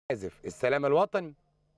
آسف السلام الوطني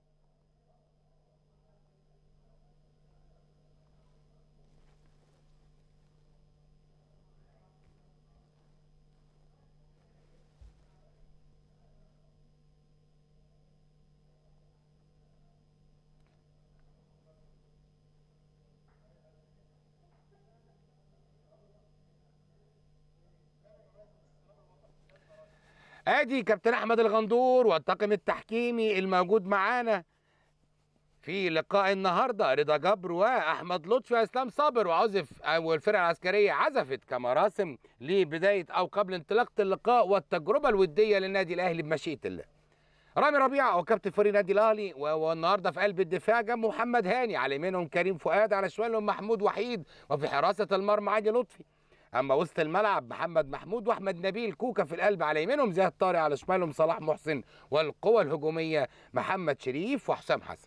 ادي كابتن احمد الغندور والطاقم التحكيمي الموجود معانا في لقاء النهارده رضا جبر واحمد لطفي واسلام صابر وعزف والفرقه العسكريه عزفت كمراسم لبدايه او قبل انطلاقه اللقاء والتجربه الوديه للنادي الاهلي بمشيئه الله. رامي ربيعه وكابتن فريق النادي الاهلي والنهارده في قلب الدفاع جنبه محمد هاني على يمينهم كريم فؤاد على شمالهم محمود وحيد وفي حراسه المرمى عادي لطفي. اما وسط الملعب محمد محمود واحمد نبيل كوكا في القلب على يمينهم زياد طارق على شمالهم صلاح محسن والقوى الهجوميه محمد شريف وحسام حسن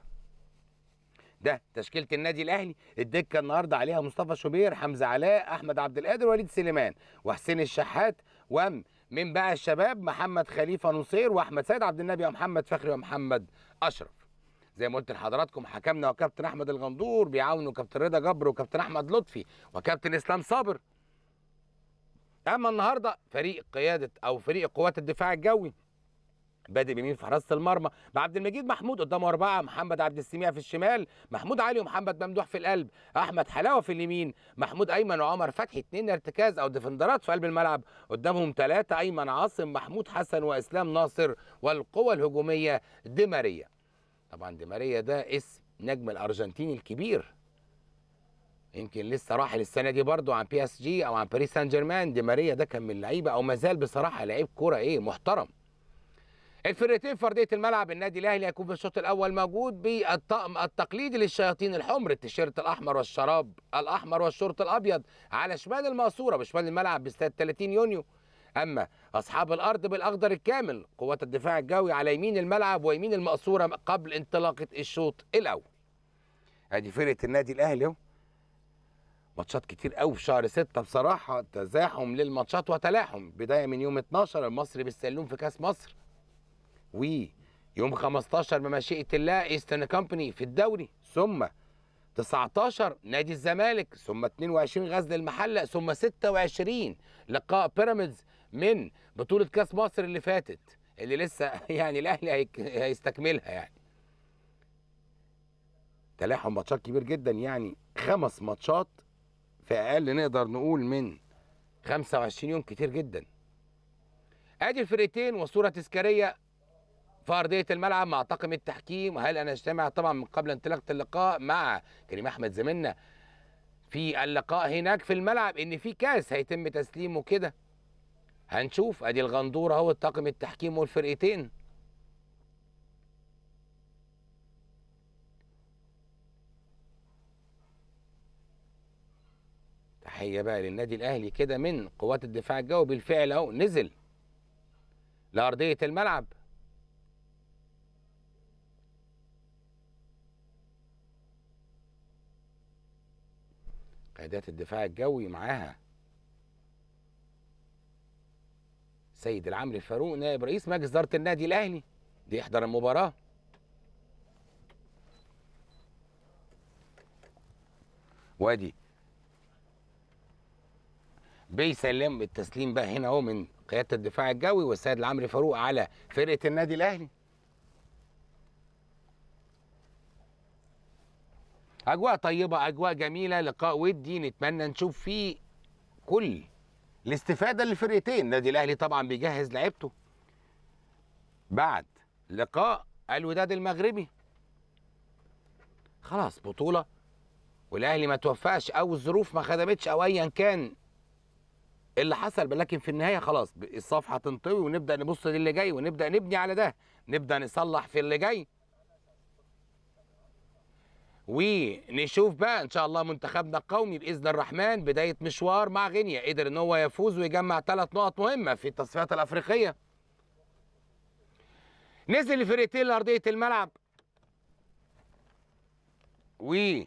ده تشكيله النادي الاهلي الدكه النهارده عليها مصطفى شوبير حمزه علاء احمد عبد القادر وليد سليمان وحسين الشحات وم من بقى الشباب محمد خليفه نصير واحمد سيد عبد النبي ومحمد فخري ومحمد اشرف زي ما قلت لحضراتكم حكمنا وكابتن احمد الغندور بيعاونوا كابتن رضا جبر وكابتن احمد لطفي وكابتن اسلام صابر اما النهارده فريق قياده او فريق قوات الدفاع الجوي بادئ بمين في حراسه المرمى عبد المجيد محمود قدامه اربعه محمد عبد السميع في الشمال محمود علي ومحمد ممدوح في القلب احمد حلاوه في اليمين محمود ايمن وعمر فتحي اثنين ارتكاز او ديفندرات في قلب الملعب قدامهم ثلاثه ايمن عاصم محمود حسن واسلام ناصر والقوه الهجوميه دي ماريا طبعا دي ماريا ده اسم نجم الارجنتيني الكبير يمكن لسه راحل السنه دي برضو عن بي اس جي او عن باريس سان جيرمان دي ماريا ده كان من اللعيبه او ما زال بصراحه لعيب كوره ايه محترم الفرقتين في ارضيه الملعب النادي الاهلي هيكون في الشوط الاول موجود بالطقم التقليدي للشياطين الحمر التيشيرت الاحمر والشراب الاحمر والشورت الابيض على شمال المقصوره بشمال الملعب باستاد 30 يونيو اما اصحاب الارض بالاخضر الكامل قوات الدفاع الجوي على يمين الملعب ويمين المقصوره قبل انطلاقه الشوط الاول ادي فرقه النادي الاهلي اهو ماتشات كتير قوي في شهر 6 بصراحه تزاحم للماتشات وتلاحم بدايه من يوم 12 المصري بالسلوم في كاس مصر ويوم 15 بمشيئه الله ايسترن كومباني في الدوري ثم 19 نادي الزمالك ثم 22 غزل المحله ثم 26 لقاء بيراميدز من بطوله كاس مصر اللي فاتت اللي لسه يعني الاهلي هيك- هيستكملها يعني تلاحم ماتشات كبير جدا يعني خمس ماتشات في اقل نقدر نقول من 25 يوم كتير جدا ادي الفرقتين وصوره تذكاريه في ارضيه الملعب مع طاقم التحكيم وهل انا اجتمع طبعا من قبل انطلاقه اللقاء مع كريم احمد زميلنا في اللقاء هناك في الملعب ان في كاس هيتم تسليمه كده هنشوف ادي الغندوره اهو طاقم التحكيم والفرقتين تحيه بقى للنادي الاهلي كده من قوات الدفاع الجوي بالفعل اهو نزل لارضيه الملعب قيادات الدفاع الجوي معاها سيد العمري فاروق نائب رئيس مجلس اداره النادي الاهلي بيحضر المباراه وادي بيسلم التسليم بقى هنا اهو من قياده الدفاع الجوي والسيد العمري فاروق على فرقه النادي الاهلي اجواء طيبه اجواء جميله لقاء ودي نتمنى نشوف فيه كل الاستفاده للفرقتين النادي الاهلي طبعا بيجهز لعيبته بعد لقاء الوداد المغربي خلاص بطوله والاهلي ما توفقش او الظروف ما خدمتش او ايا كان اللي حصل لكن في النهايه خلاص الصفحه تنطوي ونبدا نبص للي جاي ونبدا نبني على ده نبدا نصلح في اللي جاي ونشوف بقى ان شاء الله منتخبنا القومي باذن الرحمن بدايه مشوار مع غينيا قدر ان هو يفوز ويجمع ثلاث نقط مهمه في التصفيات الافريقيه نزل الفرقتين لارضيه الملعب و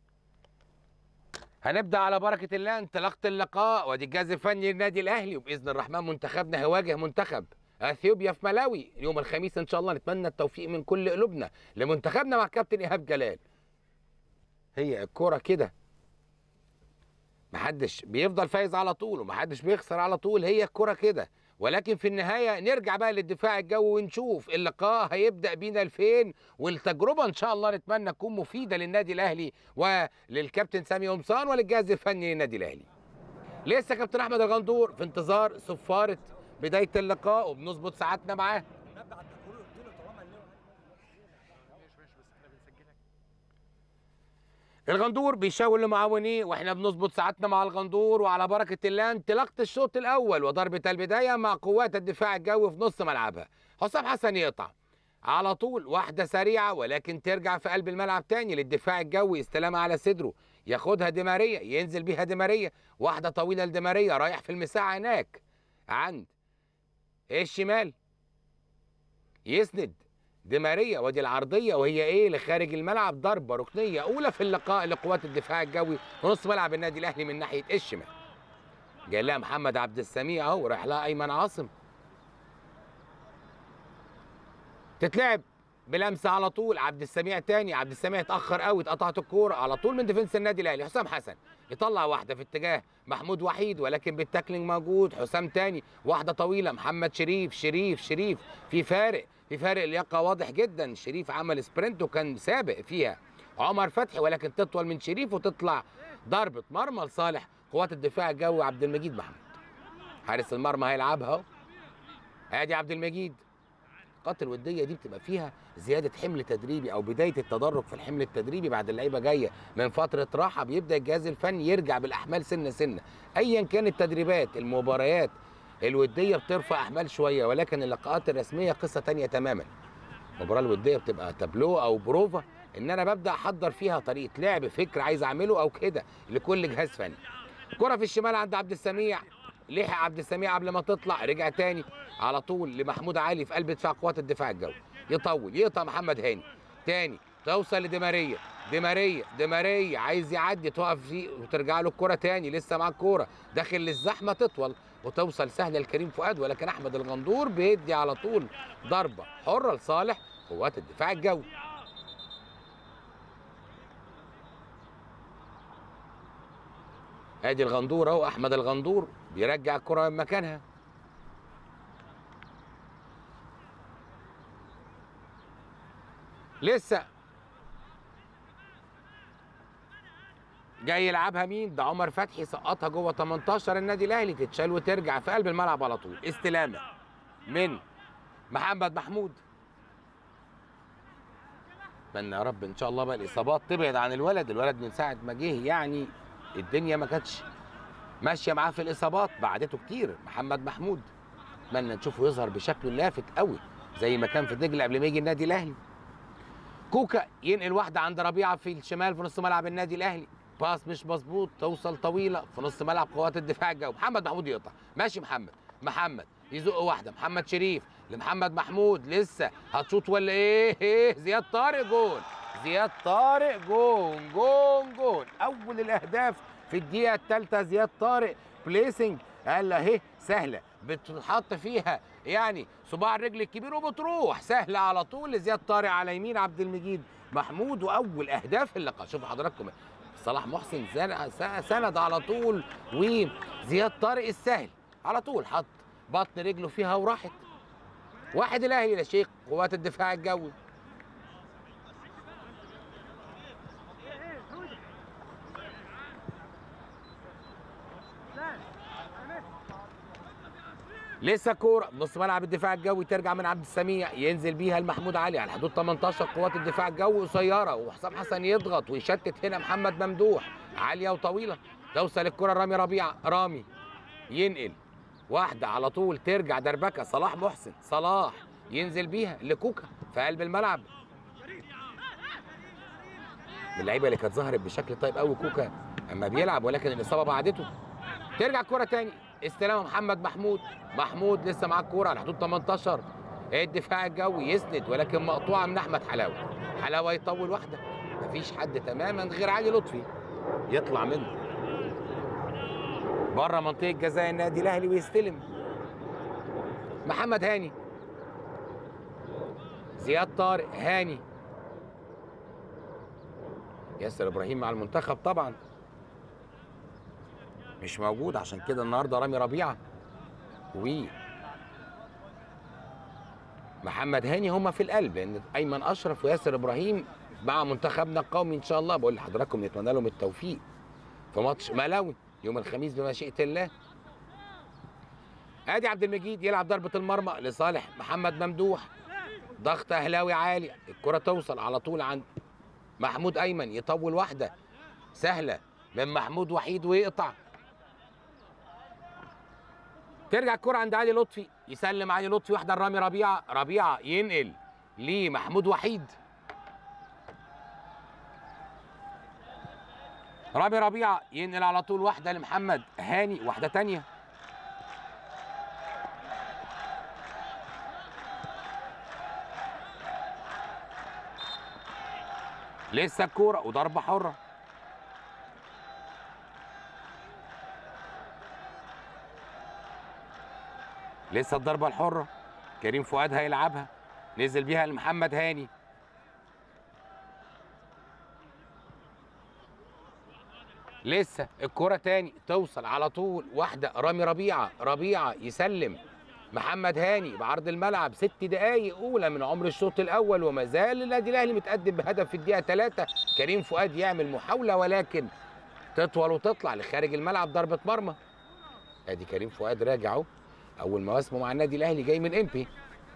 هنبدا على بركه الله انطلاقه اللقاء وادي الجهاز الفني للنادي الاهلي وباذن الرحمن منتخبنا هيواجه منتخب اثيوبيا في ملاوي يوم الخميس ان شاء الله نتمنى التوفيق من كل قلوبنا لمنتخبنا مع كابتن ايهاب جلال هي الكوره كده محدش بيفضل فايز على طول ومحدش بيخسر على طول هي الكرة كده ولكن في النهاية نرجع بقى للدفاع الجوي ونشوف اللقاء هيبدأ بينا لفين والتجربة إن شاء الله نتمنى تكون مفيدة للنادي الأهلي وللكابتن سامي قمصان وللجهاز الفني للنادي الأهلي لسه كابتن أحمد الغندور في انتظار صفارة بداية اللقاء وبنظبط ساعاتنا معاه الغندور بيشاور لمعاونيه واحنا بنظبط ساعتنا مع الغندور وعلى بركه الله انطلاقه الشوط الاول وضربه البدايه مع قوات الدفاع الجوي في نص ملعبها حسام حسن يقطع على طول واحده سريعه ولكن ترجع في قلب الملعب تاني للدفاع الجوي استلامها على صدره ياخدها دي ماريا ينزل بيها دي ماريا واحده طويله لدي ماريا رايح في المساحه هناك عند الشمال يسند دي ماريا ودي العرضيه وهي ايه لخارج الملعب ضربه ركنيه اولى في اللقاء لقوات الدفاع الجوي في نص ملعب النادي الاهلي من ناحيه الشمال جاي لها محمد عبد السميع اهو رايح لها ايمن عاصم تتلعب بلمسه على طول عبد السميع تاني عبد السميع اتاخر قوي اتقطعت الكوره على طول من ديفنس النادي الاهلي حسام حسن يطلع واحده في اتجاه محمود وحيد ولكن بالتاكلينج موجود حسام تاني واحده طويله محمد شريف شريف شريف في فارق في فارق لياقه واضح جدا شريف عمل سبرنت وكان سابق فيها عمر فتحي ولكن تطول من شريف وتطلع ضربه مرمى لصالح قوات الدفاع الجوي عبد المجيد محمود حارس المرمى هيلعبها اهو ادي عبد المجيد النقاط الوديه دي بتبقى فيها زياده حمل تدريبي او بدايه التدرج في الحمل التدريبي بعد اللعيبه جايه من فتره راحه بيبدا الجهاز الفني يرجع بالاحمال سنه سنه ايا كانت التدريبات المباريات الوديه بترفع احمال شويه ولكن اللقاءات الرسميه قصه تانية تماما المباراه الوديه بتبقى تابلو او بروفا ان انا ببدا احضر فيها طريقه لعب فكر عايز اعمله او كده لكل جهاز فني كره في الشمال عند عبد السميع لحق عبد السميع قبل ما تطلع رجع تاني على طول لمحمود علي في قلب دفاع قوات الدفاع الجوي يطول يقطع محمد هاني تاني توصل لديماريا ديماريا ديماريا عايز يعدي تقف فيه وترجع له الكرة تاني لسه مع الكرة داخل للزحمة تطول وتوصل سهلة لكريم فؤاد ولكن أحمد الغندور بيدي على طول ضربة حرة لصالح قوات الدفاع الجوي ادي الغندور اهو احمد الغندور بيرجع الكرة من مكانها لسه جاي يلعبها مين ده عمر فتحي سقطها جوه 18 النادي الاهلي تتشال وترجع في قلب الملعب على طول استلامه من محمد محمود اتمنى يا رب ان شاء الله بقى الاصابات تبعد عن الولد الولد من ساعه ما جه يعني الدنيا ما كانتش ماشيه معاه في الاصابات بعدته كتير محمد محمود اتمنى نشوفه يظهر بشكل لافت قوي زي ما كان في دجله قبل ما يجي النادي الاهلي كوكا ينقل واحده عند ربيعه في الشمال في نص ملعب النادي الاهلي باس مش مظبوط توصل طويله في نص ملعب قوات الدفاع الجوي محمد محمود يقطع ماشي محمد محمد يزق واحده محمد شريف لمحمد محمود لسه هتشوط ولا ايه ايه زياد طارق جون زياد طارق جون جون جون اول الاهداف في الدقيقه الثالثه زياد طارق بليسنج قال اهي سهله بتتحط فيها يعني صباع الرجل الكبير وبتروح سهله على طول لزياد طارق على يمين عبد المجيد محمود واول اهداف اللقاء شوفوا حضراتكم صلاح محسن زن- سند على طول وزياد طارق السهل على طول حط بطن رجله فيها وراحت واحد الاهلي لا شيء قوات الدفاع الجوي لسه كوره نص ملعب الدفاع الجوي ترجع من عبد السميع ينزل بيها لمحمود علي على حدود 18 قوات الدفاع الجوي قصيره وحسام حسن يضغط ويشتت هنا محمد ممدوح عاليه وطويله توصل الكره رامي ربيعه رامي ينقل واحده على طول ترجع دربكه صلاح محسن صلاح ينزل بيها لكوكا في قلب الملعب من اللعيبه اللي كانت ظهرت بشكل طيب قوي كوكا اما بيلعب ولكن الاصابه بعدته ترجع الكره تاني استلام محمد محمود محمود لسه معاه الكوره على حدود 18 الدفاع الجوي يسند ولكن مقطوعه من احمد حلاوه حلاوه يطول واحده مفيش حد تماما غير علي لطفي يطلع منه بره منطقه جزاء النادي الاهلي ويستلم محمد هاني زياد طارق هاني ياسر ابراهيم مع المنتخب طبعا مش موجود عشان كده النهارده رامي ربيعه و محمد هاني هما في القلب لان ايمن اشرف وياسر ابراهيم مع منتخبنا القومي ان شاء الله بقول لحضراتكم نتمنى لهم التوفيق في ماتش ملاوي يوم الخميس بمشيئه الله ادي عبد المجيد يلعب ضربه المرمى لصالح محمد ممدوح ضغط اهلاوي عالي الكره توصل على طول عند محمود ايمن يطول واحده سهله من محمود وحيد ويقطع ترجع الكره عند علي لطفي يسلم علي لطفي واحده لرامي ربيعه ربيعه ينقل لمحمود وحيد رامي ربيعه ينقل على طول واحده لمحمد هاني واحده تانية لسه الكوره وضربه حره لسه الضربه الحره كريم فؤاد هيلعبها نزل بيها لمحمد هاني لسه الكرة تاني توصل على طول واحدة رامي ربيعة ربيعة يسلم محمد هاني بعرض الملعب ست دقايق أولى من عمر الشوط الأول وما زال النادي الأهلي متقدم بهدف في الدقيقة ثلاثة كريم فؤاد يعمل محاولة ولكن تطول وتطلع لخارج الملعب ضربة مرمى ادي كريم فؤاد راجع اهو اول مواسمه مع النادي الاهلي جاي من امبي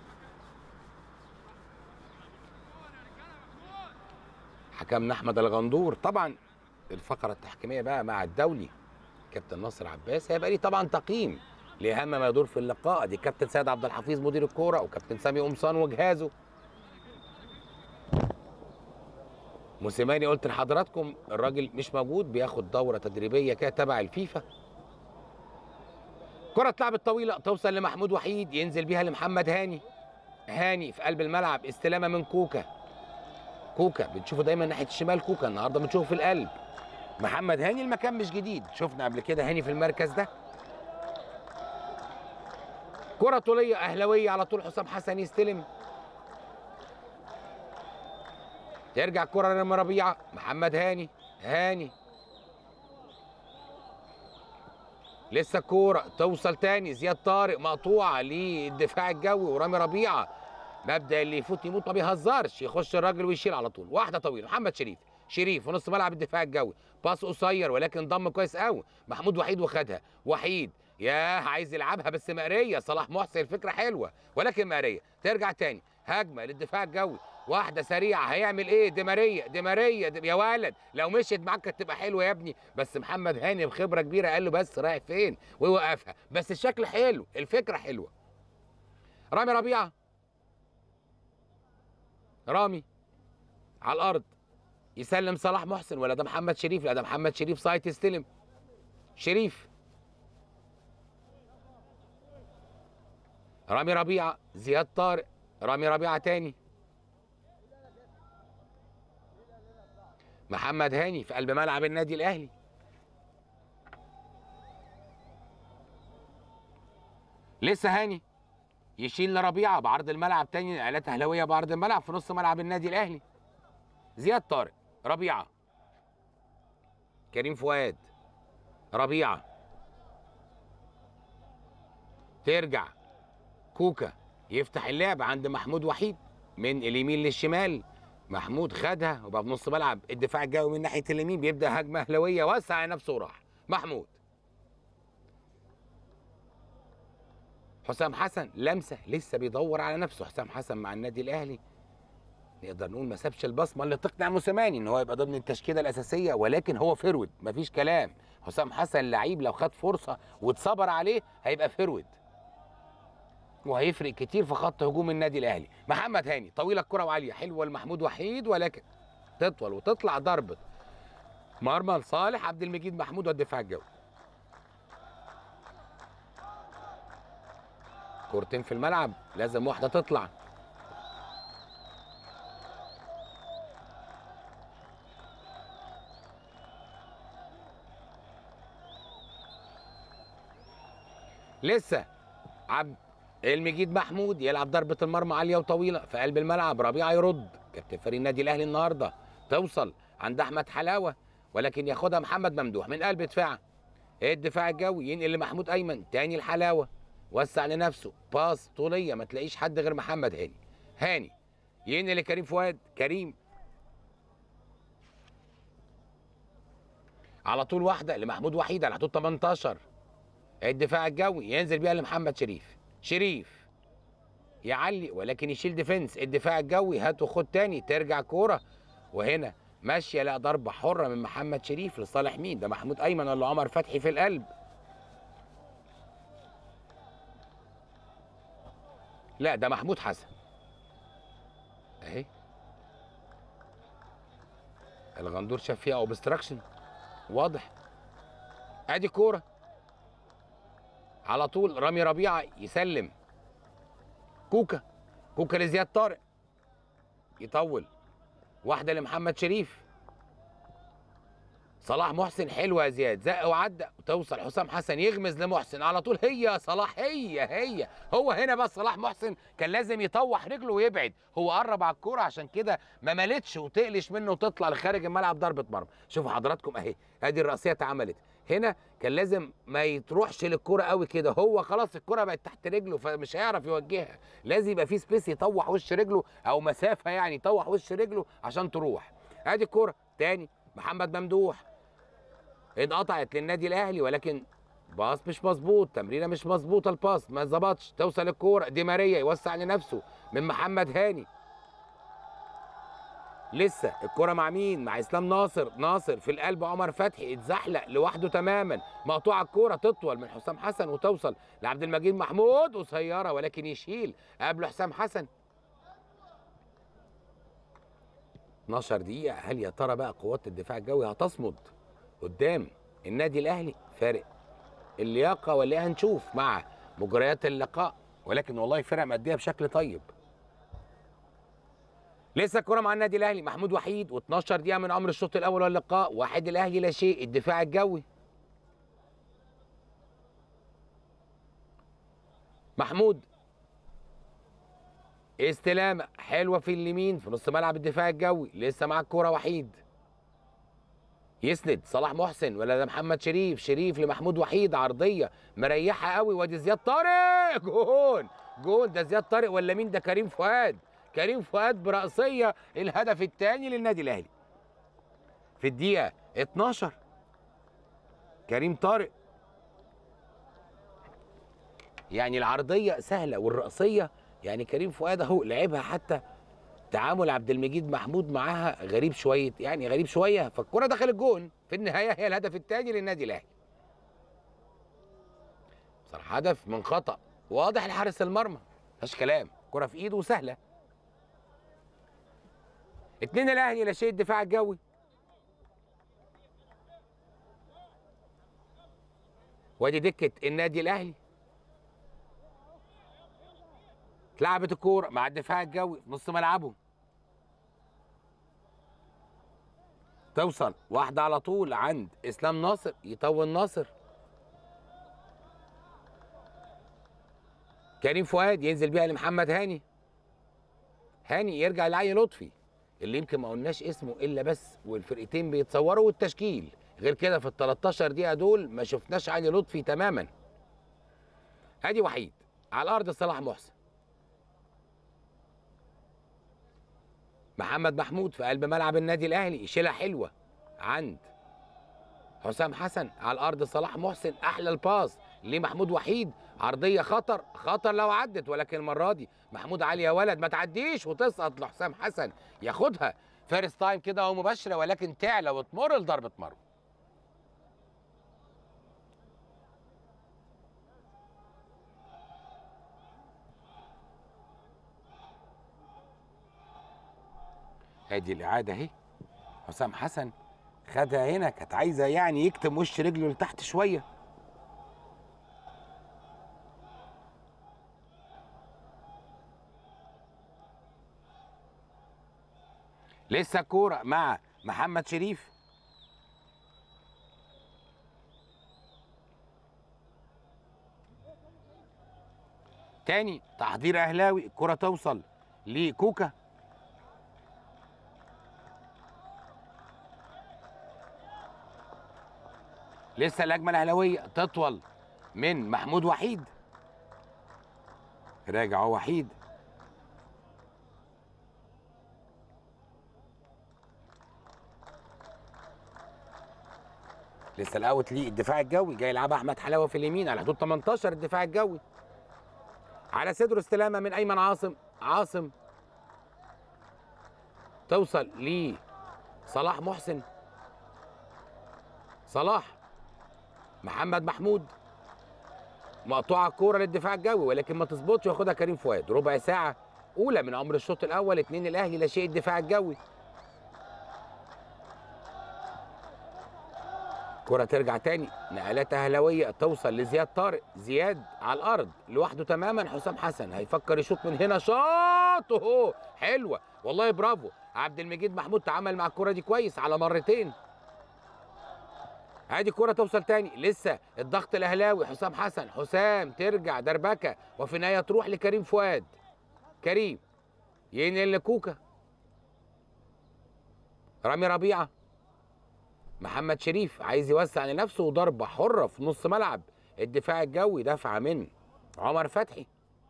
حكمنا احمد الغندور طبعا الفقره التحكيميه بقى مع الدولي كابتن ناصر عباس هيبقى ليه طبعا تقييم لاهم ما يدور في اللقاء دي كابتن سيد عبد الحفيظ مدير الكوره وكابتن سامي قمصان وجهازه موسيماني قلت لحضراتكم الراجل مش موجود بياخد دوره تدريبيه كده تبع الفيفا كرة اتلعبت طويلة توصل لمحمود وحيد ينزل بيها لمحمد هاني هاني في قلب الملعب استلامة من كوكا كوكا بنشوفه دايما ناحية الشمال كوكا النهارده بنشوفه في القلب محمد هاني المكان مش جديد شفنا قبل كده هاني في المركز ده كرة طولية أهلوية على طول حسام حسن يستلم ترجع كرة لرامي ربيعة محمد هاني هاني لسه الكورة توصل تاني زياد طارق مقطوعة للدفاع الجوي ورامي ربيعة مبدأ اللي يفوت يموت ما بيهزرش يخش الراجل ويشيل على طول واحدة طويلة محمد شريف شريف في نص ملعب الدفاع الجوي باص قصير ولكن ضم كويس قوي محمود وحيد وخدها وحيد ياه عايز يلعبها بس مقريه صلاح محسن الفكره حلوه ولكن مقريه ترجع تاني هجمه للدفاع الجوي واحده سريعه هيعمل ايه دي ماريا دي ماريا دي يا ولد لو مشيت معاك كانت تبقى حلوه يا ابني بس محمد هاني بخبره كبيره قال له بس رايح فين ويوقفها بس الشكل حلو الفكره حلوه رامي ربيعه رامي على الارض يسلم صلاح محسن ولا ده محمد شريف لا ده محمد شريف سايت يستلم شريف رامي ربيعه زياد طارق رامي ربيعه تاني محمد هاني في قلب ملعب النادي الاهلي لسه هاني يشيل لربيعه بعرض الملعب تاني نقلات اهلاويه بعرض الملعب في نص ملعب النادي الاهلي زياد طارق ربيعه كريم فؤاد ربيعه ترجع كوكا يفتح اللعب عند محمود وحيد من اليمين للشمال محمود خدها وبقى في نص ملعب الدفاع الجوي من ناحيه اليمين بيبدا هجمه اهلاويه وسع على نفسه وراح محمود حسام حسن لمسه لسه بيدور على نفسه حسام حسن مع النادي الاهلي نقدر نقول ما سابش البصمه اللي تقنع موسيماني ان هو يبقى ضمن التشكيله الاساسيه ولكن هو فرود مفيش كلام حسام حسن لعيب لو خد فرصه واتصبر عليه هيبقى فرود وهيفرق كتير في خط هجوم النادي الاهلي محمد هاني طويله الكره وعاليه حلوه لمحمود وحيد ولكن تطول وتطلع ضربه مرمى لصالح عبد المجيد محمود والدفاع الجوي كورتين في الملعب لازم واحده تطلع لسه عبد المجيد محمود يلعب ضربه المرمى عاليه وطويله في قلب الملعب ربيعه يرد كابتن فريق النادي الاهلي النهارده توصل عند احمد حلاوه ولكن ياخدها محمد ممدوح من قلب دفاع الدفاع الجوي ينقل لمحمود ايمن تاني الحلاوه وسع لنفسه باص طوليه ما تلاقيش حد غير محمد هاني هاني ينقل لكريم فؤاد كريم على طول واحده لمحمود وحيد على طول 18 الدفاع الجوي ينزل بيها لمحمد شريف شريف يعلي ولكن يشيل ديفنس الدفاع الجوي هات وخد تاني ترجع كوره وهنا ماشيه لا ضربه حره من محمد شريف لصالح مين ده محمود ايمن ولا عمر فتحي في القلب لا ده محمود حسن اهي الغندور شاف فيها اوبستراكشن واضح ادي كوره على طول رامي ربيعه يسلم كوكا كوكا لزياد طارق يطول واحده لمحمد شريف صلاح محسن حلوه يا زياد زق وعدى وتوصل حسام حسن يغمز لمحسن على طول هي يا صلاح هي هي هو هنا بس صلاح محسن كان لازم يطوح رجله ويبعد هو قرب على الكوره عشان كده ما مالتش وتقلش منه وتطلع لخارج الملعب ضربه مرمى شوفوا حضراتكم اهي ادي الراسيه اتعملت هنا كان لازم ما يتروحش للكوره قوي كده هو خلاص الكوره بقت تحت رجله فمش هيعرف يوجهها لازم يبقى في سبيس يطوح وش رجله او مسافه يعني يطوح وش رجله عشان تروح ادي الكوره تاني محمد ممدوح انقطعت للنادي الاهلي ولكن باص مش مظبوط تمريره مش مظبوطه الباص ما ظبطش توصل الكوره دي ماريا يوسع لنفسه من محمد هاني لسه الكرة مع مين؟ مع اسلام ناصر، ناصر في القلب عمر فتحي اتزحلق لوحده تماما، مقطوعة الكرة تطول من حسام حسن وتوصل لعبد المجيد محمود قصيرة ولكن يشيل قبله حسام حسن. 12 دقيقة هل يا ترى بقى قوات الدفاع الجوي هتصمد قدام النادي الأهلي؟ فارق اللياقة ولا إيه هنشوف مع مجريات اللقاء ولكن والله فرق مادية بشكل طيب. لسه الكرة مع النادي الاهلي محمود وحيد و12 دقيقة من عمر الشوط الاول واللقاء واحد الاهلي لا شيء الدفاع الجوي محمود استلامة حلوة في اليمين في نص ملعب الدفاع الجوي لسه مع الكرة وحيد يسند صلاح محسن ولا ده محمد شريف شريف لمحمود وحيد عرضية مريحة قوي وادي زياد طارق جون جون ده زياد طارق ولا مين ده كريم فؤاد كريم فؤاد برأسية الهدف الثاني للنادي الأهلي في الدقيقة 12 كريم طارق يعني العرضية سهلة والرأسية يعني كريم فؤاد اهو لعبها حتى تعامل عبد المجيد محمود معاها غريب شوية يعني غريب شوية فالكرة دخل الجون في النهاية هي الهدف الثاني للنادي الأهلي بصراحة هدف من خطأ واضح لحارس المرمى مفيهاش كلام كرة في ايده وسهلة اتنين الاهلي لا شيء الدفاع الجوي وادي دكه النادي الاهلي اتلعبت الكوره مع الدفاع الجوي في نص ملعبه توصل واحده على طول عند اسلام ناصر يطول ناصر كريم فؤاد ينزل بيها لمحمد هاني هاني يرجع لعلي لطفي اللي يمكن ما قلناش اسمه الا بس والفرقتين بيتصوروا والتشكيل غير كده في ال 13 دقيقه دول ما شفناش علي لطفي تماما ادي وحيد على الارض صلاح محسن محمد محمود في قلب ملعب النادي الاهلي يشيلها حلوه عند حسام حسن على الارض صلاح محسن احلى الباس لمحمود وحيد عرضيه خطر خطر لو عدت ولكن المره دي محمود علي يا ولد ما تعديش وتسقط لحسام حسن ياخدها فيرست تايم كده او مباشره ولكن تعلى وتمر لضربه مرمى ادي الاعاده اهي حسام حسن خدها هنا كانت عايزه يعني يكتم وش رجله لتحت شويه لسه كوره مع محمد شريف تاني تحضير اهلاوي الكره توصل لكوكا لسه الهجمه الاهلاويه تطول من محمود وحيد راجع هو وحيد لسه الاوت ليه الدفاع الجوي جاي يلعبها احمد حلاوه في اليمين على حدود 18 الدفاع الجوي على صدره استلامه من ايمن عاصم عاصم توصل لصلاح محسن صلاح محمد محمود مقطوعه الكوره للدفاع الجوي ولكن ما تظبطش وياخدها كريم فؤاد ربع ساعه اولى من عمر الشوط الاول اتنين الاهلي لا شيء الدفاع الجوي كرة ترجع تاني نقلات اهلاويه توصل لزياد طارق زياد على الارض لوحده تماما حسام حسن هيفكر يشوط من هنا شاط اهو حلوه والله برافو عبد المجيد محمود تعامل مع الكرة دي كويس على مرتين ادي الكرة توصل تاني لسه الضغط الاهلاوي حسام حسن حسام ترجع دربكه وفي النهايه تروح لكريم فؤاد كريم ينقل لكوكا رامي ربيعه محمد شريف عايز يوسع لنفسه وضربه حره في نص ملعب الدفاع الجوي دفعه من عمر فتحي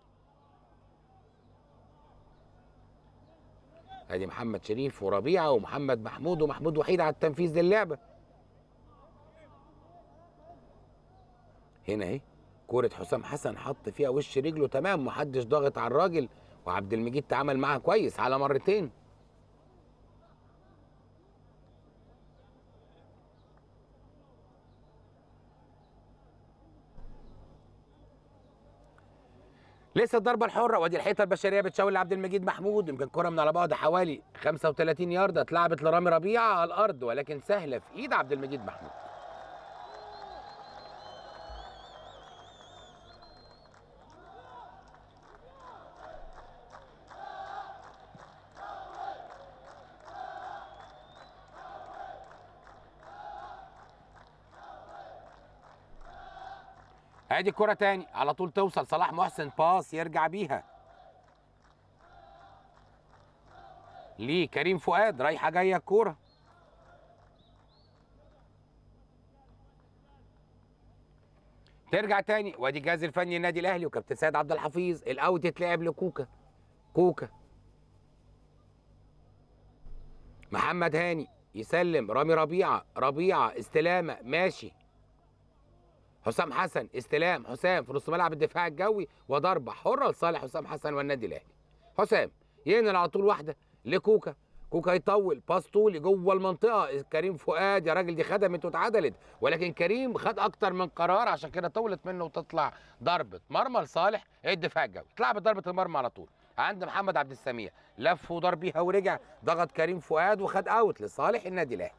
ادي محمد شريف وربيعه ومحمد محمود ومحمود وحيد على التنفيذ للعبه هنا اهي كوره حسام حسن حط فيها وش رجله تمام محدش ضاغط على الراجل وعبد المجيد تعامل معاها كويس على مرتين لسه الضربه الحره وادي الحيطه البشريه بتشاور لعبد المجيد محمود يمكن كره من على بعد حوالي 35 يارده اتلعبت لرامي ربيعه على الارض ولكن سهله في ايد عبد المجيد محمود ادي الكرة تاني على طول توصل صلاح محسن باس يرجع بيها ليه كريم فؤاد رايحة جاية الكورة ترجع تاني وادي الجهاز الفني النادي الاهلي وكابتن سيد عبد الحفيظ الاوت يتلعب لكوكا كوكا محمد هاني يسلم رامي ربيعه ربيعه استلامه ماشي حسام حسن استلام حسام في نص ملعب الدفاع الجوي وضربه حره لصالح حسام حسن والنادي الاهلي حسام ينقل على طول واحده لكوكا كوكا يطول باس طولي جوه المنطقه كريم فؤاد يا راجل دي خدمت واتعدلت ولكن كريم خد اكتر من قرار عشان كده طولت منه وتطلع ضربه مرمى لصالح الدفاع الجوي اتلعبت ضربه المرمى على طول عند محمد عبد السميع لف ودار بيها ورجع ضغط كريم فؤاد وخد اوت لصالح النادي الاهلي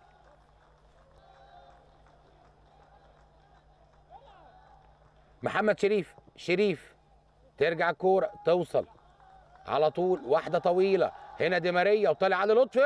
محمد شريف شريف ترجع الكوره توصل على طول واحده طويله هنا دي ماريا وطالع علي لطفي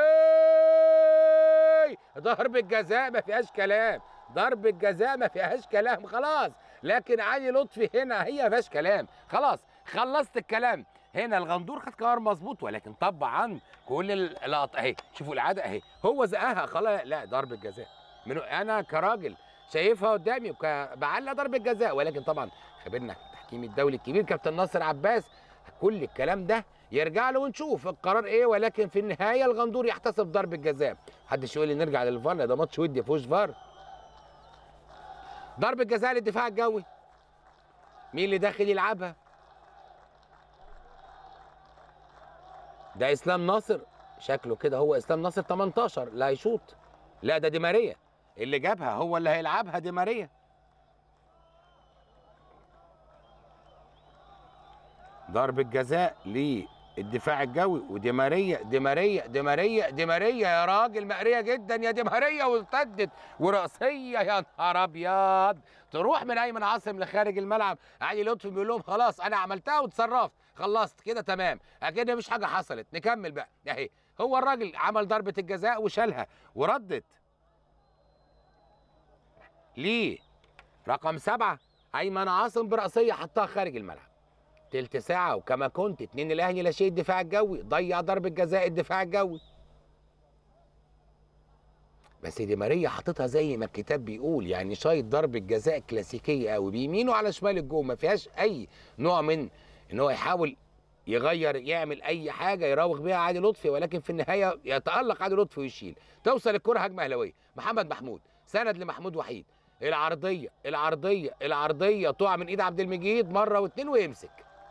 ضربة جزاء ما فيهاش كلام ضربة جزاء ما فيهاش كلام خلاص لكن علي لطفي هنا هي ما فيهاش كلام خلاص خلصت الكلام هنا الغندور خد قرار مظبوط ولكن طبعا كل اللقطه اهي شوفوا العاده اهي هو زقها خلاص لا ضربة جزاء من انا كراجل شايفها قدامي بعلق ضربة جزاء ولكن طبعا خبرنا التحكيم الدولي الكبير كابتن ناصر عباس كل الكلام ده يرجع له ونشوف القرار ايه ولكن في النهايه الغندور يحتسب ضربه جزاء محدش يقول لي نرجع للفار لا ده ماتش ودي فيهوش فار ضربه جزاء للدفاع الجوي مين اللي داخل يلعبها ده اسلام ناصر شكله كده هو اسلام ناصر 18 لا يشوط لا ده دي ماريا اللي جابها هو اللي هيلعبها دي ماريا ضربة جزاء للدفاع الجوي ودي ماريا دي ماريا دي ماريا دي ماريا يا راجل مقريه جدا يا دي ماريا وارتدت وراسيه يا نهار ابيض تروح من ايمن عاصم لخارج الملعب علي لطفي بيقول لهم خلاص انا عملتها وتصرفت خلصت كده تمام اكيد مفيش حاجه حصلت نكمل بقى اهي هو الراجل عمل ضربه الجزاء وشالها وردت ليه رقم سبعة ايمن عاصم براسيه حطها خارج الملعب تلت ساعة وكما كنت اتنين الأهلي لا شيء الدفاع الجوي ضيع ضربة جزاء الدفاع الجوي بس دي ماريا حاططها زي ما الكتاب بيقول يعني شايط ضربة جزاء كلاسيكية قوي بيمينه على شمال الجول ما فيهاش أي نوع من إن هو يحاول يغير يعمل أي حاجة يراوغ بيها عادل لطفي ولكن في النهاية يتألق عادل لطفي ويشيل توصل الكرة هجمة أهلاوية محمد محمود سند لمحمود وحيد العرضية العرضية العرضية تقع من إيد عبد المجيد مرة واتنين ويمسك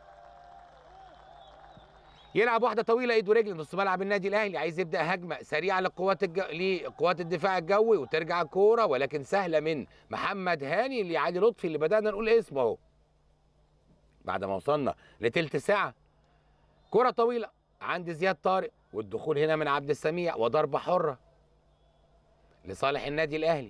يلعب واحده طويله ايد ورجل نص ملعب النادي الاهلي عايز يبدا هجمه سريعه لقوات الج... لقوات الدفاع الجوي وترجع الكوره ولكن سهله من محمد هاني اللي علي لطفي اللي بدانا نقول اسمه اهو بعد ما وصلنا لتلت ساعه كره طويله عند زياد طارق والدخول هنا من عبد السميع وضربه حره لصالح النادي الاهلي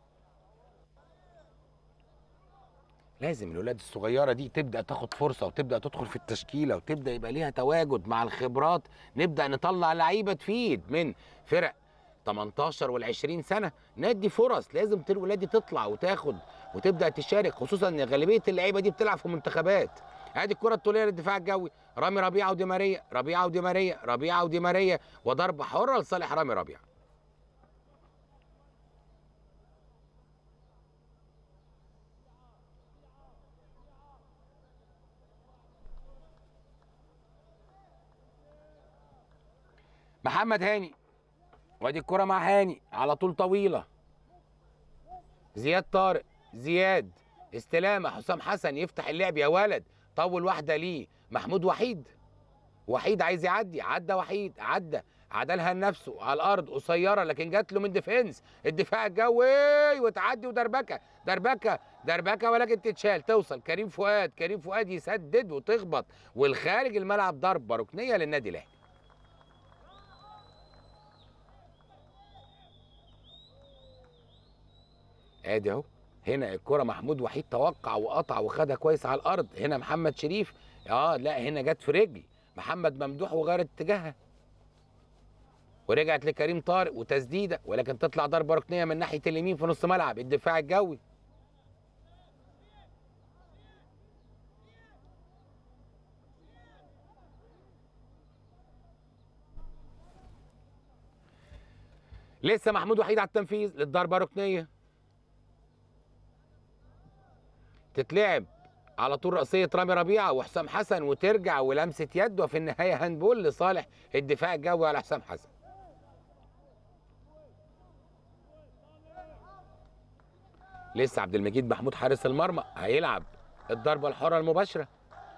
لازم الولاد الصغيره دي تبدا تاخد فرصه وتبدا تدخل في التشكيله وتبدا يبقى ليها تواجد مع الخبرات نبدا نطلع لعيبه تفيد من فرق 18 وال 20 سنه ندي فرص لازم الولاد دي تطلع وتاخد وتبدا تشارك خصوصا ان غالبيه اللعيبه دي بتلعب في منتخبات ادي الكره الطوليه للدفاع الجوي رامي ربيعه ودي ماريا ربيعه ودي ماريا ربيعه ودي ماريا وضربه حره لصالح رامي ربيعه محمد هاني وادي الكرة مع هاني على طول طويلة زياد طارق زياد استلامة حسام حسن يفتح اللعب يا ولد طول واحدة ليه محمود وحيد وحيد عايز يعدي عدى وحيد عدى عدلها لنفسه على الارض قصيره لكن جات له من ديفنس الدفاع الجوي وتعدي ودربكه دربكه دربكه ولكن تتشال توصل كريم فؤاد كريم فؤاد يسدد وتخبط والخارج الملعب ضربه ركنيه للنادي الاهلي ادي اهو هنا الكره محمود وحيد توقع وقطع وخدها كويس على الارض هنا محمد شريف اه لا هنا جت في رجل محمد ممدوح وغيرت اتجاهها ورجعت لكريم طارق وتسديده ولكن تطلع ضربه ركنيه من ناحيه اليمين في نص ملعب الدفاع الجوي لسه محمود وحيد على التنفيذ للضربه ركنيه تتلعب على طول رأسية رامي ربيعة وحسام حسن وترجع ولمسة يد وفي النهاية هاندبول لصالح الدفاع الجوي على حسام حسن لسه عبد المجيد محمود حارس المرمى هيلعب الضربة الحرة المباشرة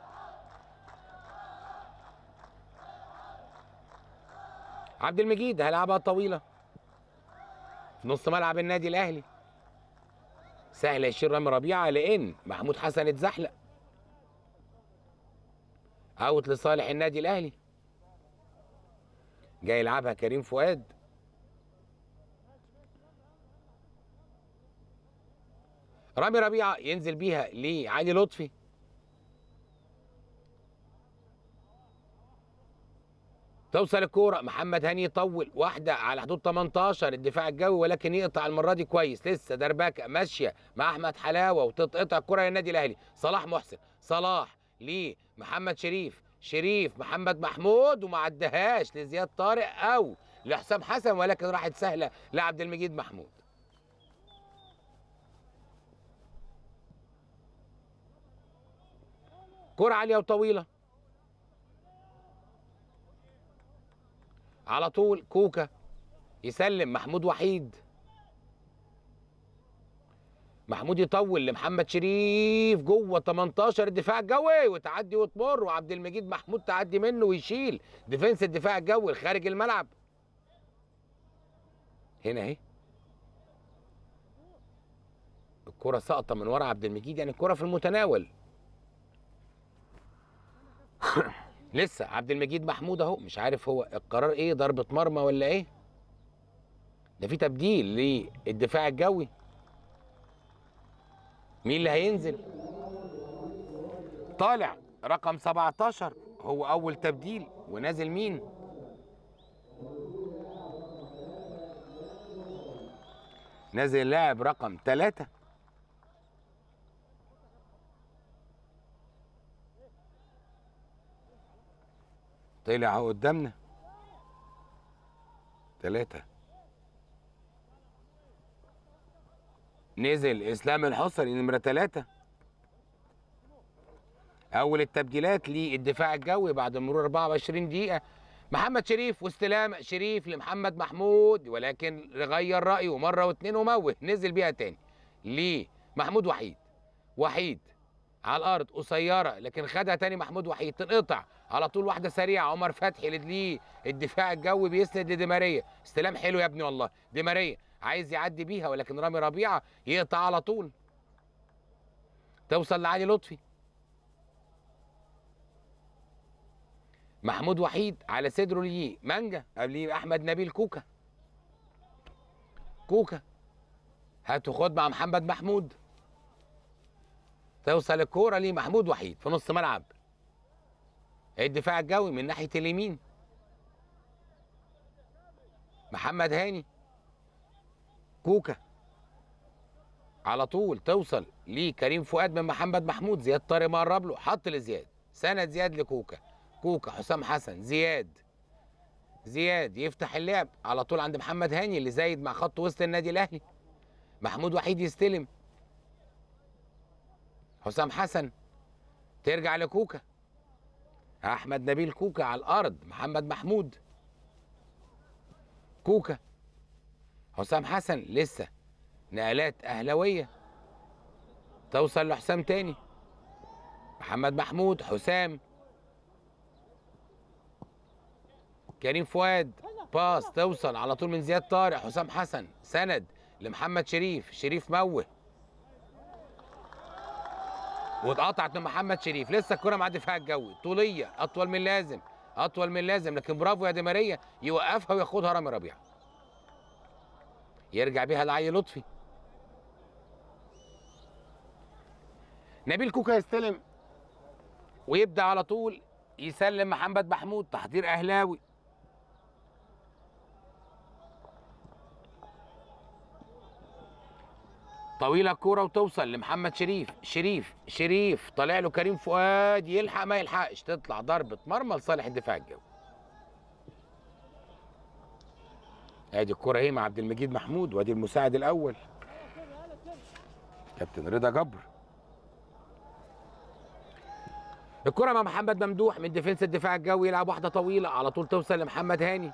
عبد المجيد هيلعبها طويلة في نص ملعب النادي الأهلي سهل يشيل رامي ربيعه لان محمود حسن اتزحلق اوت لصالح النادي الاهلي جاي يلعبها كريم فؤاد رامي ربيعه ينزل بيها لعلي لطفي توصل الكورة محمد هاني يطول واحدة على حدود 18 الدفاع الجوي ولكن يقطع المرة دي كويس لسه دربكة ماشية مع أحمد حلاوة وتتقطع الكرة للنادي الأهلي صلاح محسن صلاح ليه محمد شريف شريف محمد محمود وما عدهاش لزياد طارق أو لحسام حسن ولكن راحت سهلة لعبد المجيد محمود كرة عالية وطويلة على طول كوكا يسلم محمود وحيد محمود يطول لمحمد شريف جوه 18 الدفاع الجوي وتعدي وتمر وعبد المجيد محمود تعدي منه ويشيل ديفنس الدفاع الجوي خارج الملعب هنا اهي الكرة ساقطة من ورا عبد المجيد يعني الكرة في المتناول لسه عبد المجيد محمود اهو مش عارف هو القرار ايه ضربة مرمى ولا ايه ده في تبديل للدفاع الجوي مين اللي هينزل طالع رقم 17 هو اول تبديل ونازل مين نازل لاعب رقم 3 طلع اهو قدامنا ثلاثة نزل اسلام الحصري نمرة ثلاثة اول التبديلات للدفاع الجوي بعد مرور 24 دقيقة محمد شريف واستلام شريف لمحمد محمود ولكن غير رأيه مرة واثنين وموه نزل بيها تاني ليه محمود وحيد وحيد على الارض قصيره لكن خدها تاني محمود وحيد تنقطع على طول واحده سريعه عمر فتحي ليه الدفاع الجوي بيسند لدي ماريا استلام حلو يا ابني والله دي ماريا عايز يعدي بيها ولكن رامي ربيعه يقطع على طول توصل لعلي لطفي محمود وحيد على صدره ليه مانجا قبليه احمد نبيل كوكا كوكا هاتوا خد مع محمد محمود توصل الكوره لمحمود وحيد في نص ملعب الدفاع الجوي من ناحيه اليمين محمد هاني كوكا على طول توصل لكريم فؤاد من محمد محمود زياد طارق مقرب له حط لزياد سند زياد لكوكا كوكا حسام حسن زياد زياد يفتح اللعب على طول عند محمد هاني اللي زايد مع خط وسط النادي الاهلي محمود وحيد يستلم حسام حسن ترجع لكوكا احمد نبيل كوكا على الارض محمد محمود كوكا حسام حسن لسه نقلات اهلاويه توصل لحسام تاني محمد محمود حسام كريم فؤاد باس توصل على طول من زياد طارق حسام حسن سند لمحمد شريف شريف موه واتقطعت من محمد شريف لسه الكره مع الدفاع الجوي طوليه اطول من اللازم اطول من اللازم لكن برافو يا دي ماريا يوقفها وياخدها رامي ربيعه يرجع بيها لعلي لطفي نبيل كوكا يستلم ويبدا على طول يسلم محمد محمود تحضير اهلاوي طويله الكوره وتوصل لمحمد شريف شريف شريف طالع له كريم فؤاد يلحق ما يلحقش تطلع ضربه مرمى لصالح الدفاع الجوي ادي الكوره اهي مع عبد المجيد محمود وادي المساعد الاول كابتن رضا جبر الكرة مع محمد ممدوح من ديفنس الدفاع الجوي يلعب واحدة طويلة على طول توصل لمحمد هاني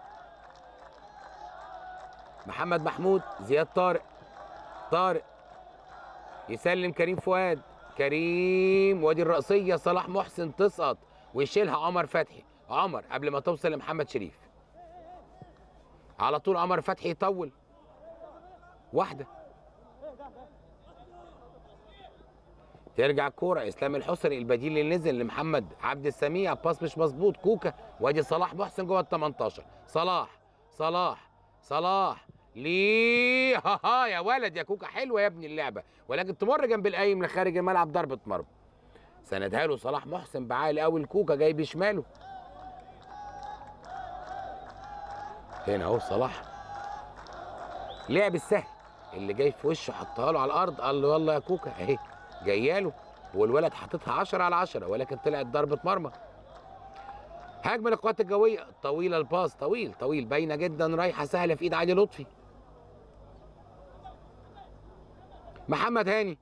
محمد محمود زياد طارق طارق يسلم كريم فؤاد كريم وادي الرأسية صلاح محسن تسقط ويشيلها عمر فتحي عمر قبل ما توصل لمحمد شريف على طول عمر فتحي يطول واحدة ترجع الكورة اسلام الحسري البديل اللي نزل لمحمد عبد السميع باس مش مظبوط كوكا وادي صلاح محسن جوه ال 18 صلاح صلاح صلاح ليه ها ها يا ولد يا كوكا حلوه يا ابني اللعبه ولكن تمر جنب القايم لخارج الملعب ضربه مرمى سندها له صلاح محسن بعالي قوي الكوكا جاي بشماله هنا اهو صلاح لعب السهل اللي جاي في وشه حطها له على الارض قال له يلا يا كوكا اهي جايه له والولد حاططها 10 على 10 ولكن طلعت ضربه مرمى هجمه للقوات الجويه طويله الباص طويل طويل باينه جدا رايحه سهله في ايد علي لطفي محمد هاني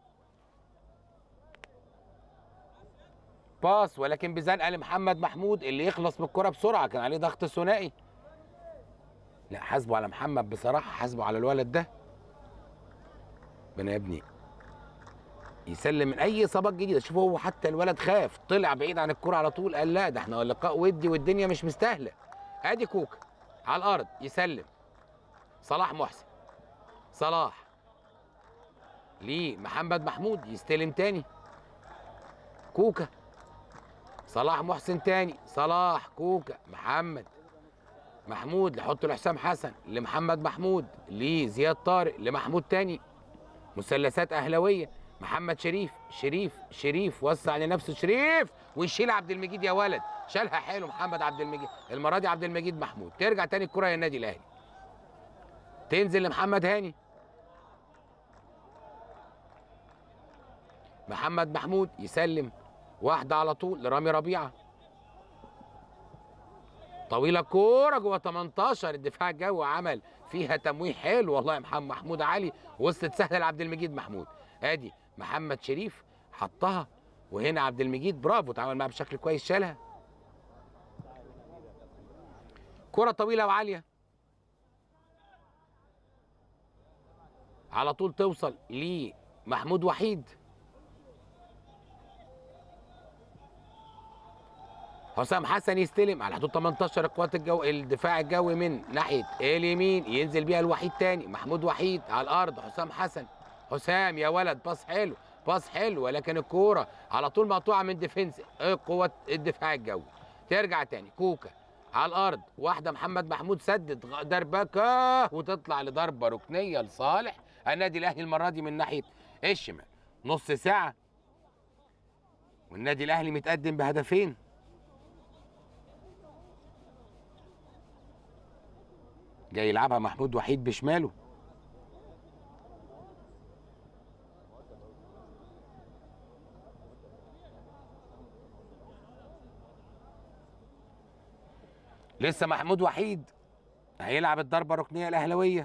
باص ولكن بزنقه لمحمد محمود اللي يخلص من الكره بسرعه كان عليه ضغط ثنائي لا حاسبه على محمد بصراحه حاسبه على الولد ده ربنا يا ابني يسلم من اي اصابات جديده شوف هو حتى الولد خاف طلع بعيد عن الكره على طول قال لا ده احنا لقاء ودي والدنيا مش مستاهله ادي كوكا على الارض يسلم صلاح محسن صلاح ليه محمد محمود يستلم تاني كوكا صلاح محسن تاني صلاح كوكا محمد محمود يحط له حسام حسن لمحمد محمود ليه زياد طارق لمحمود تاني مثلثات اهلاويه محمد شريف شريف شريف وسع لنفسه شريف ويشيل عبد المجيد يا ولد شالها حلو محمد عبد المجيد المره دي عبد المجيد محمود ترجع تاني الكره يا النادي الاهلي تنزل لمحمد هاني محمد محمود يسلم واحده على طول لرامي ربيعه طويله كوره جوه 18 الدفاع الجوي عمل فيها تمويه حلو والله يا محمد محمود علي وصلت سهله لعبد المجيد محمود ادي محمد شريف حطها وهنا عبد المجيد برافو اتعامل معاها بشكل كويس شالها كرة طويلة وعالية على طول توصل لمحمود وحيد حسام حسن يستلم على حدود 18 القوات الجو الدفاع الجوي من ناحيه اليمين ينزل بيها الوحيد تاني محمود وحيد على الارض حسام حسن حسام يا ولد باص حلو باص حلو ولكن الكوره على طول مقطوعه من ديفنس قوه الدفاع الجوي ترجع تاني كوكا على الارض واحده محمد محمود سدد غ- دربكه وتطلع لضربه ركنيه لصالح النادي الاهلي المره دي من ناحيه الشمال نص ساعه والنادي الاهلي متقدم بهدفين جاي يلعبها محمود وحيد بشماله لسه محمود وحيد هيلعب الضربه الركنيه الاهلاويه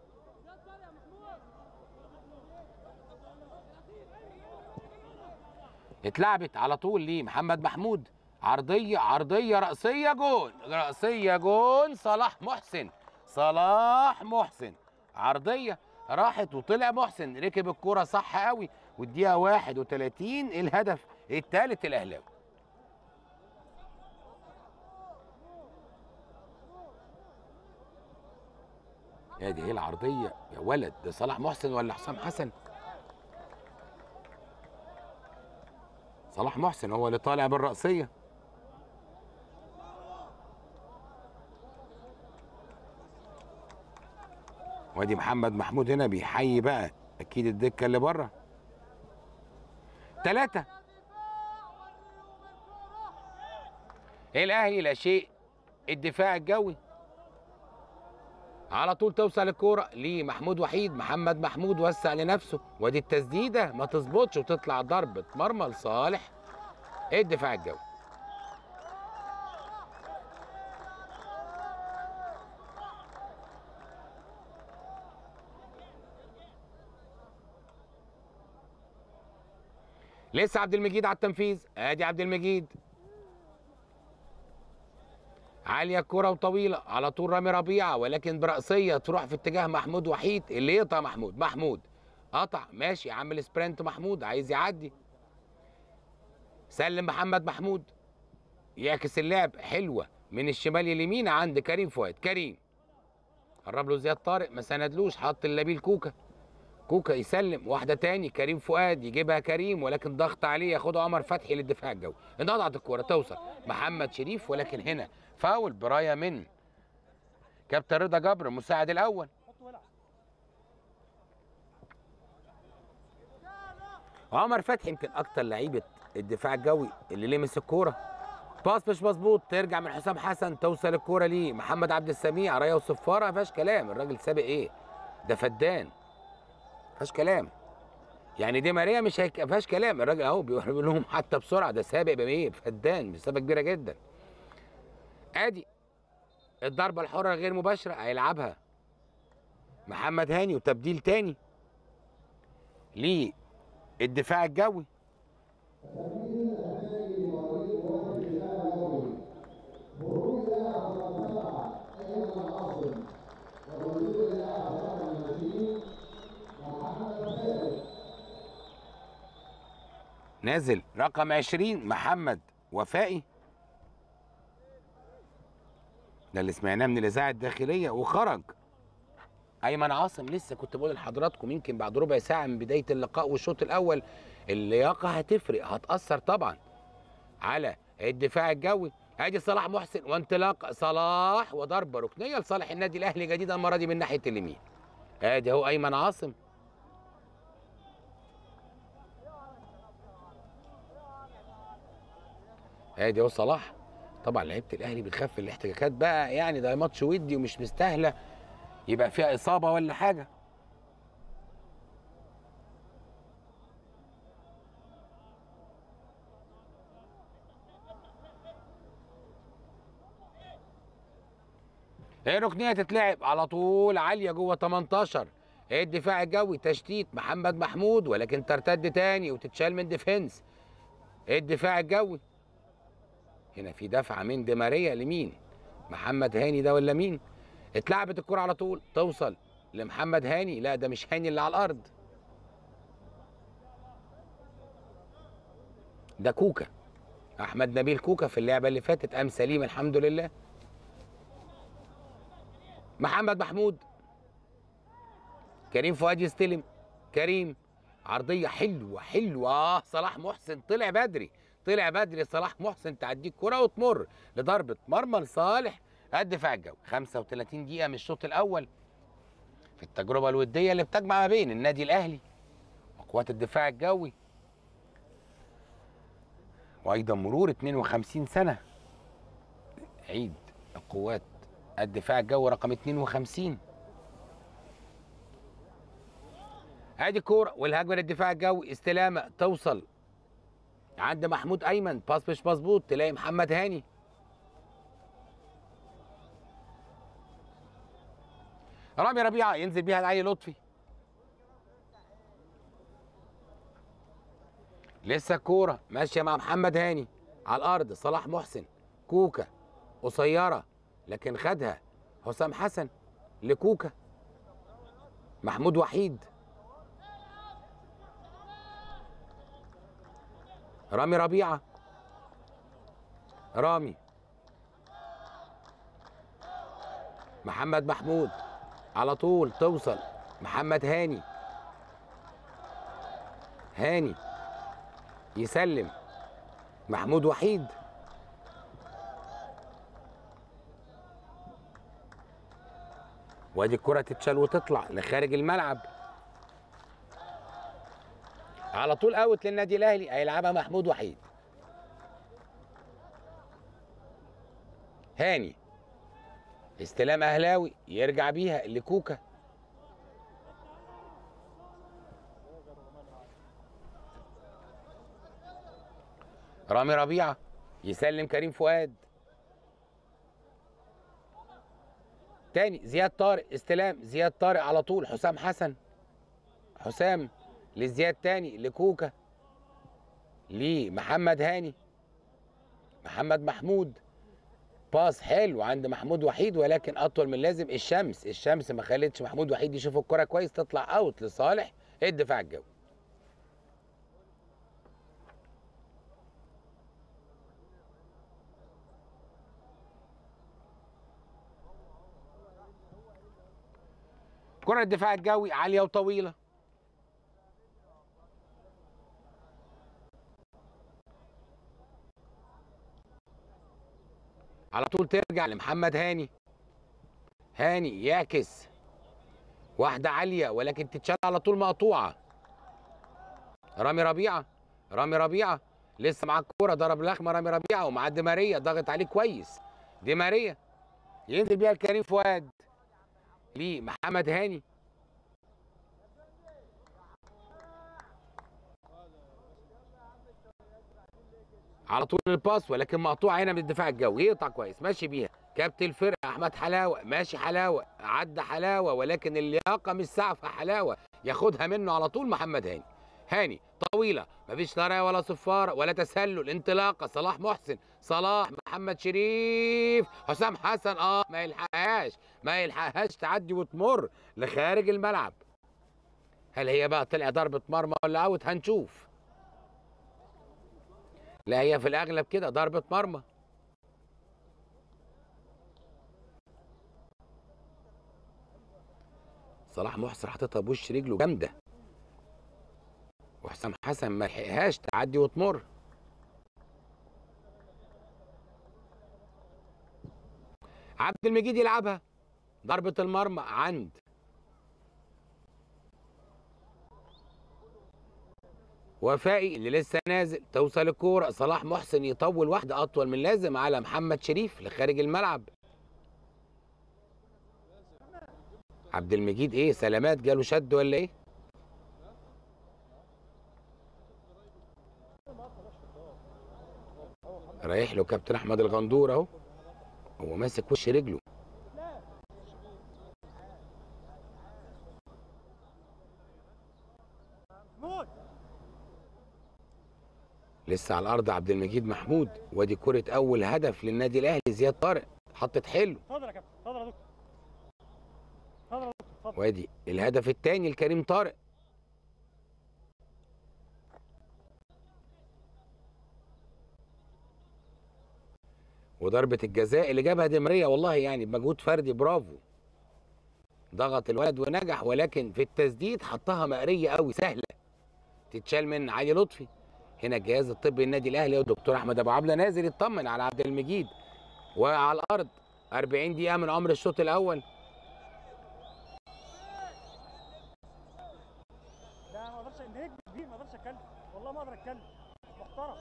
اتلعبت على طول لمحمد محمود عرضيه عرضيه راسيه جون راسيه جون صلاح محسن صلاح محسن عرضيه راحت وطلع محسن ركب الكرة صح قوي والدقيقة 31 الهدف الثالث الأهلاوي يا دي ايه العرضية يا ولد ده صلاح محسن ولا حسام حسن صلاح محسن هو اللي طالع بالرأسية وادي محمد محمود هنا بيحيي بقى اكيد الدكه اللي بره ثلاثة الاهلي لا شيء الدفاع الجوي على طول توصل الكوره لمحمود وحيد محمد محمود وسع لنفسه وادي التسديده ما تظبطش وتطلع ضربه مرمى لصالح الدفاع الجوي لسه عبد المجيد على التنفيذ ادي عبد المجيد عاليه الكره وطويله على طول رامي ربيعه ولكن براسيه تروح في اتجاه محمود وحيد اللي يقطع محمود محمود قطع ماشي عامل سبرنت محمود عايز يعدي سلم محمد محمود يعكس اللعب حلوه من الشمال اليمين عند كريم فؤاد كريم قرب له زياد طارق ما سندلوش حط اللبيل كوكا كوكا يسلم واحده تاني كريم فؤاد يجيبها كريم ولكن ضغط عليه ياخدها عمر فتحي للدفاع الجوي انقطعت الكوره توصل محمد شريف ولكن هنا فاول برايه من كابتن رضا جبر المساعد الاول عمر فتحي يمكن اكتر لعيبه الدفاع الجوي اللي لمس الكوره باص مش مظبوط ترجع من حسام حسن توصل الكوره ليه محمد عبد السميع رايه وصفاره ما فيهاش كلام الراجل سابق ايه ده فدان فيهاش كلام يعني دي ماريا مش هيك ما فيهاش كلام الراجل اهو بيقول لهم حتى بسرعه ده سابق بايه فدان مسافه كبيره جدا ادي الضربه الحره غير مباشره هيلعبها محمد هاني وتبديل تاني للدفاع الجوي نازل رقم 20 محمد وفائي ده اللي سمعناه من الاذاعه الداخليه وخرج ايمن عاصم لسه كنت بقول لحضراتكم يمكن بعد ربع ساعه من بدايه اللقاء والشوط الاول اللياقه هتفرق هتاثر طبعا على الدفاع الجوي ادي صلاح محسن وانطلاق صلاح وضربه ركنيه لصالح النادي الاهلي جديدا المره دي من ناحيه اليمين ادي اهو ايمن عاصم ادي اهو صلاح طبعا لعيبه الاهلي بتخاف من الاحتكاكات بقى يعني ده ماتش ودي ومش مستاهله يبقى فيها اصابه ولا حاجه الركنيه تتلعب على طول عاليه جوه 18 الدفاع الجوي تشتيت محمد محمود ولكن ترتد تاني وتتشال من ديفنس الدفاع الجوي هنا في دفعه من دي ماريا لمين محمد هاني ده ولا مين اتلعبت الكره على طول توصل لمحمد هاني لا ده مش هاني اللي على الارض ده كوكا احمد نبيل كوكا في اللعبه اللي فاتت قام سليم الحمد لله محمد محمود كريم فؤاد يستلم كريم عرضيه حلوه حلوه اه صلاح محسن طلع بدري طلع بدري صلاح محسن تعديه الكره وتمر لضربه مرمى لصالح الدفاع الجوي 35 دقيقه من الشوط الاول في التجربه الوديه اللي بتجمع ما بين النادي الاهلي وقوات الدفاع الجوي وايضا مرور 52 سنه عيد القوات الدفاع الجوي رقم 52 ادي كوره والهجمه للدفاع الجوي استلامه توصل عند محمود ايمن باس مش مظبوط تلاقي محمد هاني رامي ربيعه ينزل بيها لعلي لطفي لسه الكوره ماشيه مع محمد هاني على الارض صلاح محسن كوكا قصيره لكن خدها حسام حسن لكوكا محمود وحيد رامي ربيعه رامي محمد محمود على طول توصل محمد هاني هاني يسلم محمود وحيد وادي الكرة تتشال وتطلع لخارج الملعب على طول اوت للنادي الاهلي هيلعبها محمود وحيد هاني استلام اهلاوي يرجع بيها لكوكا رامي ربيعه يسلم كريم فؤاد تاني زياد طارق استلام زياد طارق على طول حسام حسن حسام لزياد تاني لكوكا لمحمد هاني محمد محمود باص حلو عند محمود وحيد ولكن اطول من لازم الشمس الشمس ما خلتش محمود وحيد يشوف الكره كويس تطلع اوت لصالح الدفاع الجوي كرة الدفاع الجوي عالية وطويلة على طول ترجع لمحمد هاني هاني يعكس واحدة عالية ولكن تتشال على طول مقطوعة رامي ربيعة رامي ربيعة لسه معاه الكورة ضرب لخمة رامي ربيعة ومعاه دي ماريا ضغط عليه كويس دي ماريا ينزل بيها الكريم فؤاد لمحمد هاني على طول الباس ولكن مقطوع هنا من الدفاع الجوي يقطع كويس ماشي بيها كابتن الفرقه احمد حلاوه ماشي حلاوه عدى حلاوه ولكن اللياقه مش سعفه حلاوه ياخدها منه على طول محمد هاني هاني طويله مفيش طريقه ولا صفاره ولا تسلل انطلاقه صلاح محسن صلاح محمد شريف حسام حسن اه ما يلحقهاش ما يلحقهاش تعدي وتمر لخارج الملعب هل هي بقى طلع ضربه مرمى ولا اوت هنشوف لا هي في الاغلب كده ضربه مرمى صلاح محسن حاططها بوش رجله جامده وحسام حسن ما لحقهاش تعدي وتمر عبد المجيد يلعبها ضربة المرمى عند وفائي اللي لسه نازل توصل الكورة صلاح محسن يطول واحدة أطول من لازم على محمد شريف لخارج الملعب عبد المجيد ايه سلامات جاله شد ولا ايه رايح له كابتن احمد الغندور اهو هو ماسك وش رجله محمود لسه على الارض عبد المجيد محمود وادي كره اول هدف للنادي الاهلي زياد طارق حطت حلو اتفضل يا كابتن اتفضل يا دكتور اتفضل يا دكتور اتفضل وادي الهدف الثاني لكريم طارق وضربة الجزاء اللي جابها دي ماريا والله يعني بمجهود فردي برافو ضغط الولد ونجح ولكن في التسديد حطها مقرية قوي سهلة تتشال من علي لطفي هنا الجهاز الطبي النادي الاهلي والدكتور احمد ابو عبله نازل يطمن على عبد المجيد وعلى الارض 40 دقيقة من عمر الشوط الاول لا ما اقدرش نجم كبير ما اقدرش اتكلم والله ما اقدر اتكلم محترم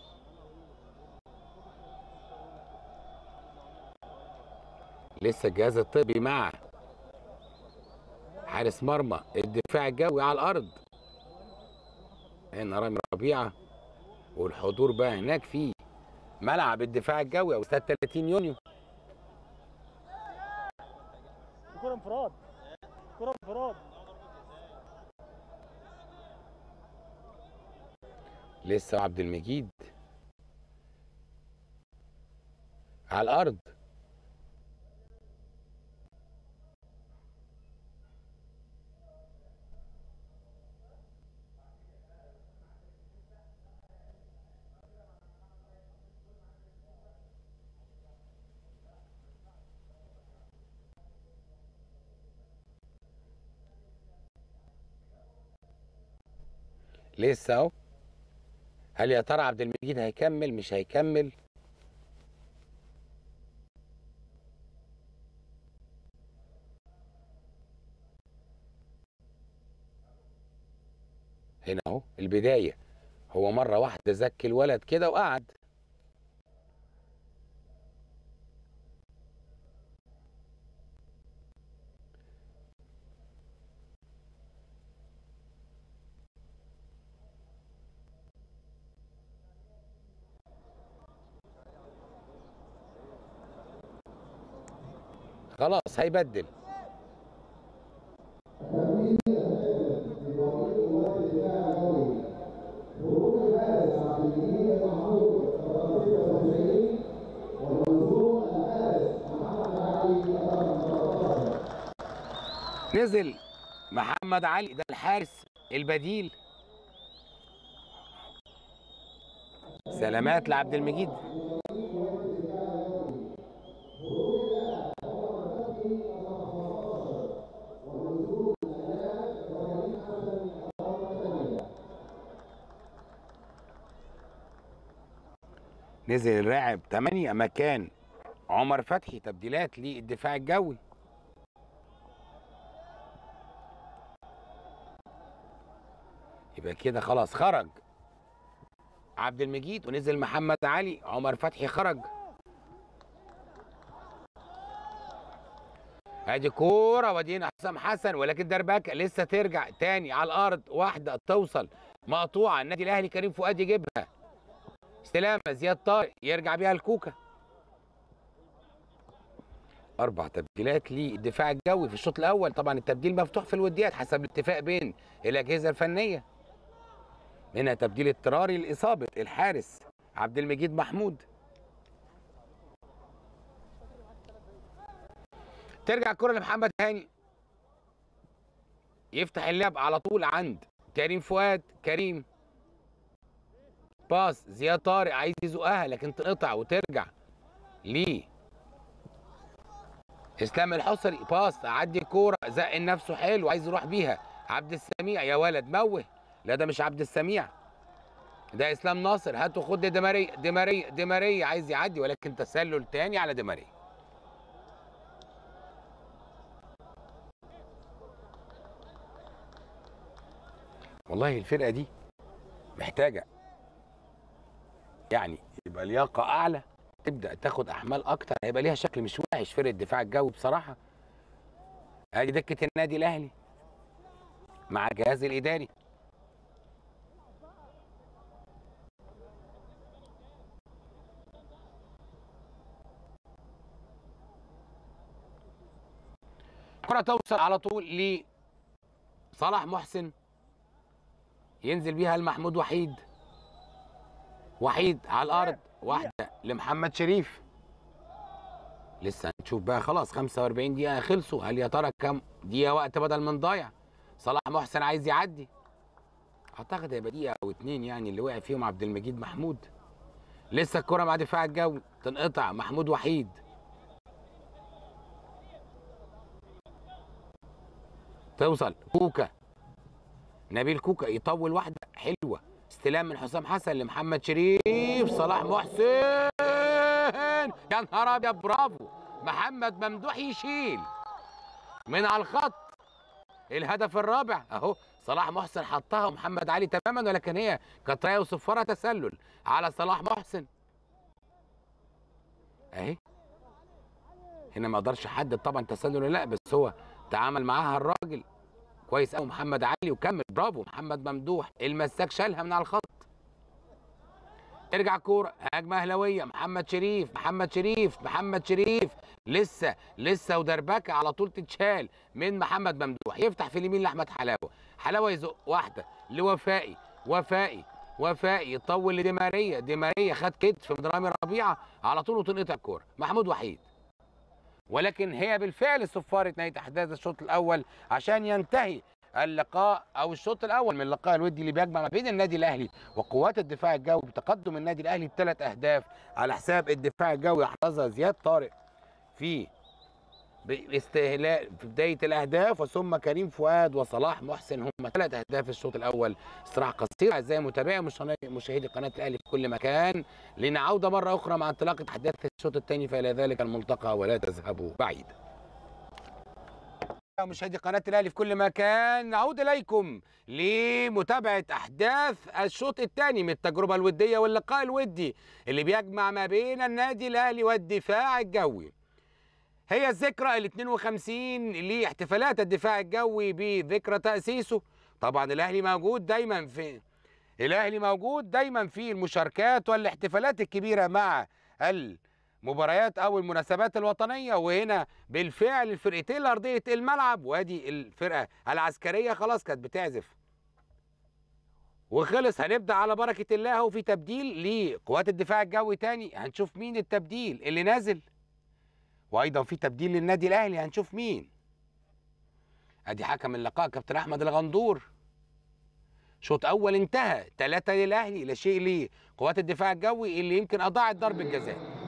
لسه الجهاز الطبي مع حارس مرمى الدفاع الجوي على الارض هنا رامي ربيعه والحضور بقى هناك في ملعب الدفاع الجوي او استاد 30 يونيو دي كرة انفراد كرة انفراد لسه عبد المجيد على الارض لسه اهو هل يا ترى عبد المجيد هيكمل مش هيكمل هنا اهو البدايه هو مره واحده زك الولد كده وقعد خلاص هيبدل نزل محمد علي ده الحارس البديل سلامات لعبد المجيد نزل اللاعب 8 مكان عمر فتحي تبديلات للدفاع الجوي يبقى كده خلاص خرج عبد المجيد ونزل محمد علي عمر فتحي خرج ادي كوره ودينا حسام حسن ولكن دربكه لسه ترجع تاني على الارض واحده توصل مقطوعه النادي الاهلي كريم فؤاد يجيبها استلامه زياد طارق يرجع بيها الكوكا اربع تبديلات للدفاع الجوي في الشوط الاول طبعا التبديل مفتوح في الوديات حسب الاتفاق بين الاجهزه الفنيه هنا تبديل اضطراري لاصابه الحارس عبد المجيد محمود ترجع الكره لمحمد هاني يفتح اللعب على طول عند كريم فؤاد كريم باص زياد طارق عايز يزقها لكن تقطع وترجع ليه اسلام الحصري باص عدي الكوره زق نفسه حلو عايز يروح بيها عبد السميع يا ولد موه لا ده مش عبد السميع ده اسلام ناصر هاتوا خد دي ماريا دي ماريا دي ماريا عايز يعدي ولكن تسلل تاني على دي ماريا والله الفرقه دي محتاجه يعني يبقى لياقه اعلى تبدا تاخد احمال اكتر هيبقى ليها شكل مش وحش فرقه الدفاع الجوي بصراحه ادي دكه النادي الاهلي مع الجهاز الاداري كرة توصل على طول لصلاح محسن ينزل بيها لمحمود وحيد وحيد على الارض واحده لمحمد شريف لسه هنشوف بقى خلاص 45 دقيقه خلصوا هل يا ترى كام دقيقه وقت بدل من ضايع صلاح محسن عايز يعدي اعتقد هيبقى دقيقه او اتنين يعني اللي وقع فيهم عبد المجيد محمود لسه الكره مع دفاع الجو تنقطع محمود وحيد توصل كوكا نبيل كوكا يطول واحده حلوه استلام من حسام حسن لمحمد شريف صلاح محسن يا نهار ابيض برافو محمد ممدوح يشيل من على الخط الهدف الرابع اهو صلاح محسن حطها ومحمد علي تماما ولكن هي كانت رايه وصفاره تسلل على صلاح محسن اهي هنا ما اقدرش احدد طبعا تسلل ولا لا بس هو تعامل معاها الراجل كويس قوي محمد علي وكمل برافو محمد ممدوح المساك شالها من على الخط ترجع كوره هجمه اهلاويه محمد شريف محمد شريف محمد شريف لسه لسه ودربكه على طول تتشال من محمد ممدوح يفتح في اليمين لاحمد حلاوه حلاوه يزق واحده لوفائي وفائي وفائي يطول لدي ماريا دي ماريا خد كتف من رامي ربيعه على طول وتنقطع الكوره محمود وحيد ولكن هي بالفعل صفاره نهايه احداث الشوط الاول عشان ينتهي اللقاء او الشوط الاول من اللقاء الودي اللي بيجمع ما بين النادي الاهلي وقوات الدفاع الجوي بتقدم النادي الاهلي بثلاث اهداف على حساب الدفاع الجوي يحرزها زياد طارق في باستهلاك في بدايه الاهداف وثم كريم فؤاد وصلاح محسن هم ثلاث اهداف في الشوط الاول استراحه قصيره اعزائي متابعي مشاهدي قناه الاهلي في كل مكان لنعود مره اخرى مع انطلاقه احداث الشوط الثاني فالى ذلك الملتقى ولا تذهبوا بعيدا مشاهدي قناة الأهلي في كل مكان نعود إليكم لمتابعة أحداث الشوط الثاني من التجربة الودية واللقاء الودي اللي بيجمع ما بين النادي الأهلي والدفاع الجوي هي الذكرى ال 52 لاحتفالات الدفاع الجوي بذكرى تأسيسه طبعا الأهلي موجود دايما في الأهلي موجود دايما في المشاركات والاحتفالات الكبيرة مع ال مباريات او المناسبات الوطنيه وهنا بالفعل الفرقتين لارضيه الملعب وادي الفرقه العسكريه خلاص كانت بتعزف وخلص هنبدا على بركه الله وفي تبديل لقوات الدفاع الجوي تاني هنشوف مين التبديل اللي نازل وايضا في تبديل للنادي الاهلي هنشوف مين ادي حكم اللقاء كابتن احمد الغندور شوط اول انتهى ثلاثة للاهلي لا شيء لقوات الدفاع الجوي اللي يمكن اضاعت ضربه جزاء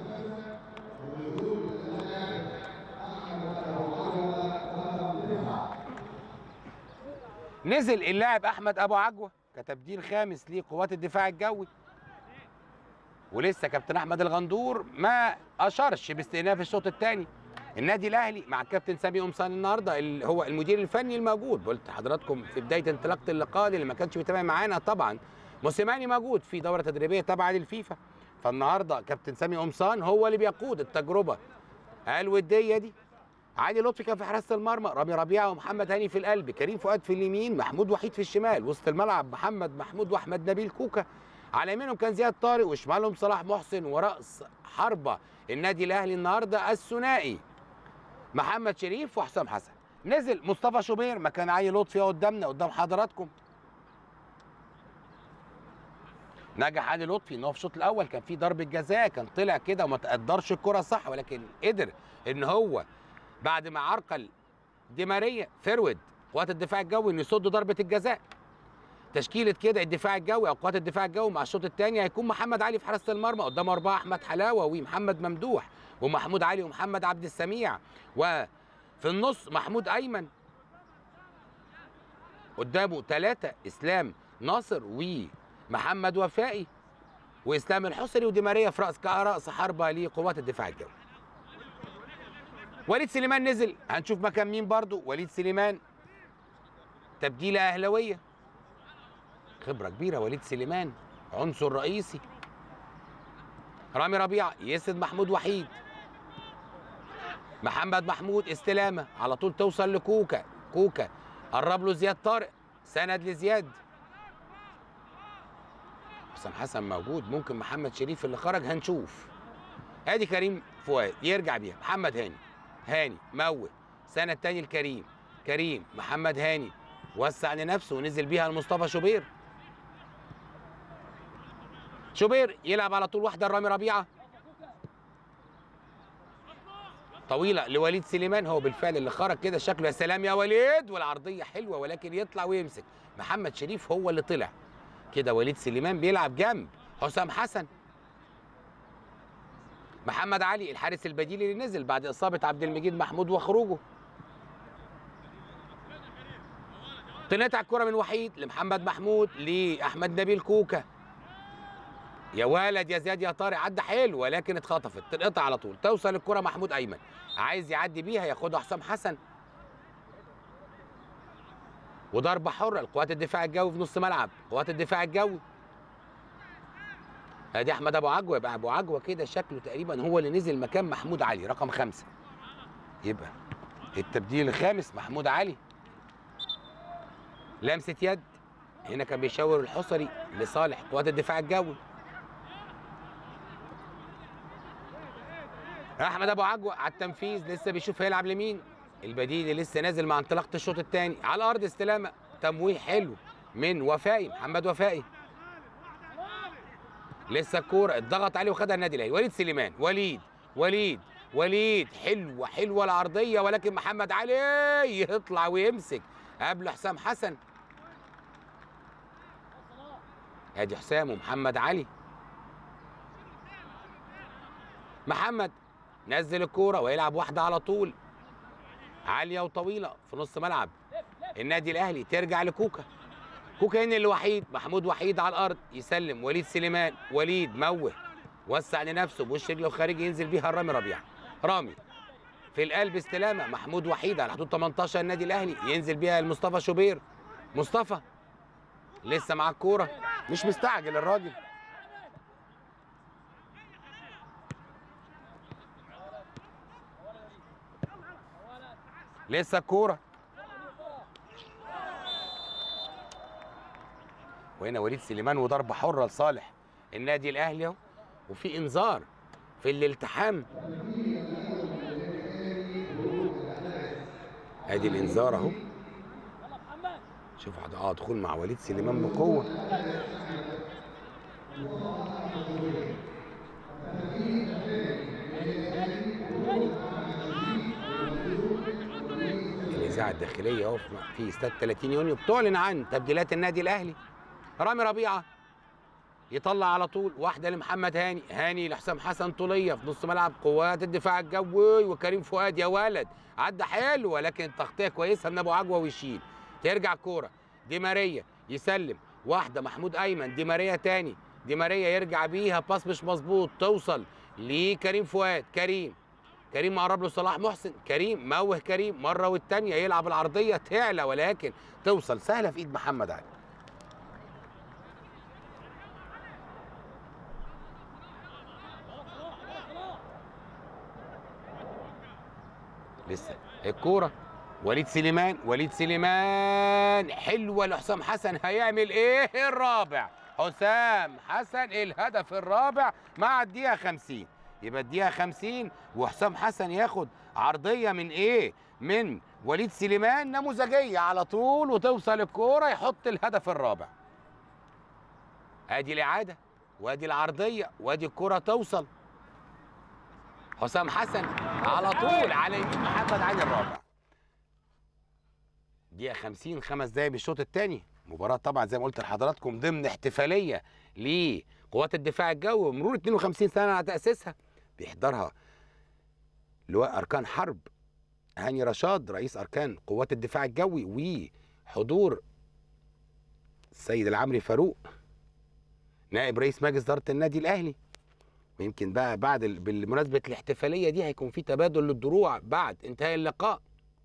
نزل اللاعب احمد ابو عجوه كتبديل خامس لقوات الدفاع الجوي ولسه كابتن احمد الغندور ما اشارش باستئناف الشوط الثاني النادي الاهلي مع الكابتن سامي قمصان النهارده اللي هو المدير الفني الموجود قلت لحضراتكم في بدايه انطلاقه اللقاء اللي ما كانش بيتابع معانا طبعا موسيماني موجود في دوره تدريبيه تابعه للفيفا فالنهارده كابتن سامي قمصان هو اللي بيقود التجربه الوديه دي علي لطفي كان في حراسه المرمى رامي ربيعه ومحمد هاني في القلب كريم فؤاد في اليمين محمود وحيد في الشمال وسط الملعب محمد محمود واحمد نبيل كوكا على يمينهم كان زياد طارق وشمالهم صلاح محسن وراس حربه النادي الاهلي النهارده الثنائي محمد شريف وحسام حسن نزل مصطفى شوبير مكان علي لطفي قدامنا قدام حضراتكم نجح علي لطفي ان هو في الشوط الاول كان في ضربه جزاء كان طلع كده وما تقدرش الكره صح ولكن قدر ان هو بعد ما عرقل دي ماريا فرود قوات الدفاع الجوي انه يصد ضربه الجزاء تشكيله كده الدفاع الجوي او قوات الدفاع الجوي مع الشوط الثاني هيكون محمد علي في حراسه المرمى قدامه اربعه احمد حلاوه ومحمد ممدوح ومحمود علي ومحمد عبد السميع وفي النص محمود ايمن قدامه ثلاثه اسلام ناصر ومحمد وفائي واسلام الحسري ودي ماريا في راس راس حربه لقوات الدفاع الجوي وليد سليمان نزل هنشوف مكان مين برضو وليد سليمان تبديلة أهلوية خبرة كبيرة وليد سليمان عنصر رئيسي رامي ربيعة يسد محمود وحيد محمد محمود استلامة على طول توصل لكوكا كوكا قرب له زياد طارق سند لزياد حسام حسن موجود ممكن محمد شريف اللي خرج هنشوف ادي كريم فؤاد يرجع بيها محمد هاني هاني موت سنة تاني لكريم كريم محمد هاني وسع لنفسه ونزل بيها لمصطفى شوبير شوبير يلعب على طول واحده لرامي ربيعه طويله لوليد سليمان هو بالفعل اللي خرج كده شكله يا سلام يا وليد والعرضيه حلوه ولكن يطلع ويمسك محمد شريف هو اللي طلع كده وليد سليمان بيلعب جنب حسام حسن محمد علي الحارس البديل اللي نزل بعد اصابه عبد المجيد محمود وخروجه تنقطع الكره من وحيد لمحمد محمود لاحمد نبيل كوكا يا ولد يا زياد يا طارق عدى حلو ولكن اتخطفت تنقطع على طول توصل الكره محمود ايمن عايز يعدي بيها ياخدها حسام حسن وضربه حره لقوات الدفاع الجوي في نص ملعب قوات الدفاع الجوي ادي احمد ابو عجوه يبقى ابو عجوه كده شكله تقريبا هو اللي نزل مكان محمود علي رقم خمسة يبقى التبديل الخامس محمود علي لمسه يد هنا كان بيشاور الحصري لصالح قوات الدفاع الجوي احمد ابو عجوه على التنفيذ لسه بيشوف هيلعب لمين البديل اللي لسه نازل مع انطلاقه الشوط الثاني على الارض استلامه تمويه حلو من وفائي محمد وفائي لسه الكوره اتضغط عليه وخدها النادي الاهلي وليد سليمان وليد وليد وليد حلوه حلوه العرضيه ولكن محمد علي يطلع ويمسك قبل حسام حسن ادي حسام ومحمد علي محمد نزل الكوره ويلعب واحده على طول عاليه وطويله في نص ملعب النادي الاهلي ترجع لكوكا كوكا هنا الوحيد محمود وحيد على الارض يسلم وليد سليمان وليد موه وسع لنفسه بوش رجله الخارجي ينزل بيها رامي ربيعه رامي في القلب استلامه محمود وحيد على حدود 18 النادي الاهلي ينزل بيها لمصطفى شوبير مصطفى لسه مع الكوره مش مستعجل الراجل لسه الكوره وهنا وليد سليمان وضربه حره لصالح النادي الاهلي اهو وفي انذار في الالتحام ادي الانذار اهو شوف اه دخول مع وليد سليمان بقوه الاذاعه الداخليه اهو في استاد 30 يونيو بتعلن عن تبديلات النادي الاهلي رامي ربيعه يطلع على طول واحده لمحمد هاني هاني لحسام حسن طوليه في نص ملعب قوات الدفاع الجوي وكريم فؤاد يا ولد عدى حلو ولكن التغطيه كويسه من ابو عجوه ويشيل ترجع كوره دي ماريا يسلم واحده محمود ايمن دي ماريا تاني دي ماريا يرجع بيها باس مش مظبوط توصل لكريم فؤاد كريم كريم قرب له صلاح محسن كريم موه كريم مره والتانيه يلعب العرضيه تعلى ولكن توصل سهله في ايد محمد علي لسه الكوره وليد سليمان وليد سليمان حلوه لحسام حسن هيعمل ايه الرابع حسام حسن الهدف الرابع مع الدقيقه 50 يبقى الدقيقه 50 وحسام حسن ياخد عرضيه من ايه من وليد سليمان نموذجيه على طول وتوصل الكوره يحط الهدف الرابع ادي الاعاده وادي العرضيه وادي الكوره توصل حسام حسن على طول على يمين محمد علي الرابع دقيقة 50 خمس دقايق بالشوط الثاني مباراة طبعا زي ما قلت لحضراتكم ضمن احتفالية لقوات الدفاع الجوي مرور 52 سنة على تأسيسها بيحضرها لواء أركان حرب هاني رشاد رئيس أركان قوات الدفاع الجوي وحضور السيد العمري فاروق نائب رئيس مجلس إدارة النادي الأهلي ويمكن بقى بعد ال- بالمناسبة الاحتفالية دي هيكون في تبادل للدروع بعد انتهاء اللقاء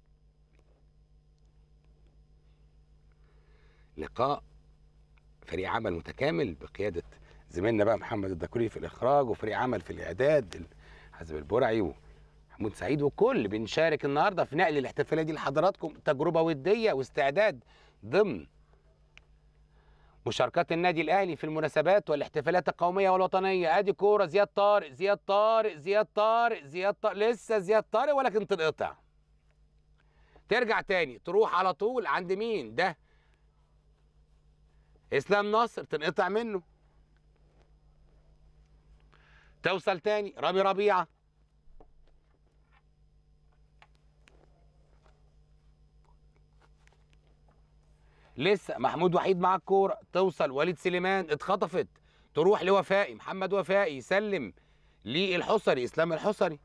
لقاء فريق عمل متكامل بقيادة زميلنا بقى محمد الدكوري في الإخراج وفريق عمل في الإعداد حازم البرعي ومحمود سعيد وكل بنشارك النهارده في نقل الاحتفالية دي لحضراتكم تجربة ودية واستعداد ضمن مشاركات النادي الاهلي في المناسبات والاحتفالات القوميه والوطنيه ادي كوره زياد طارق زياد طارق زياد طارق زياد طارق لسه زياد طارق ولكن تنقطع ترجع تاني تروح على طول عند مين ده اسلام ناصر تنقطع منه توصل تاني رامي ربيعه لسه محمود وحيد مع الكوره توصل وليد سليمان اتخطفت تروح لوفائي محمد وفائي يسلم للحصري اسلام الحصري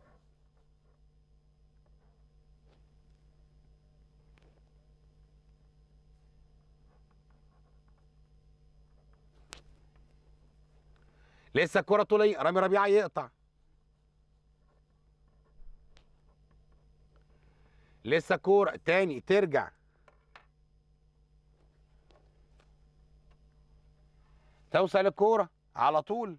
لسه الكرة طولية رامي ربيعة يقطع لسه كورة تاني ترجع توصل الكورة على طول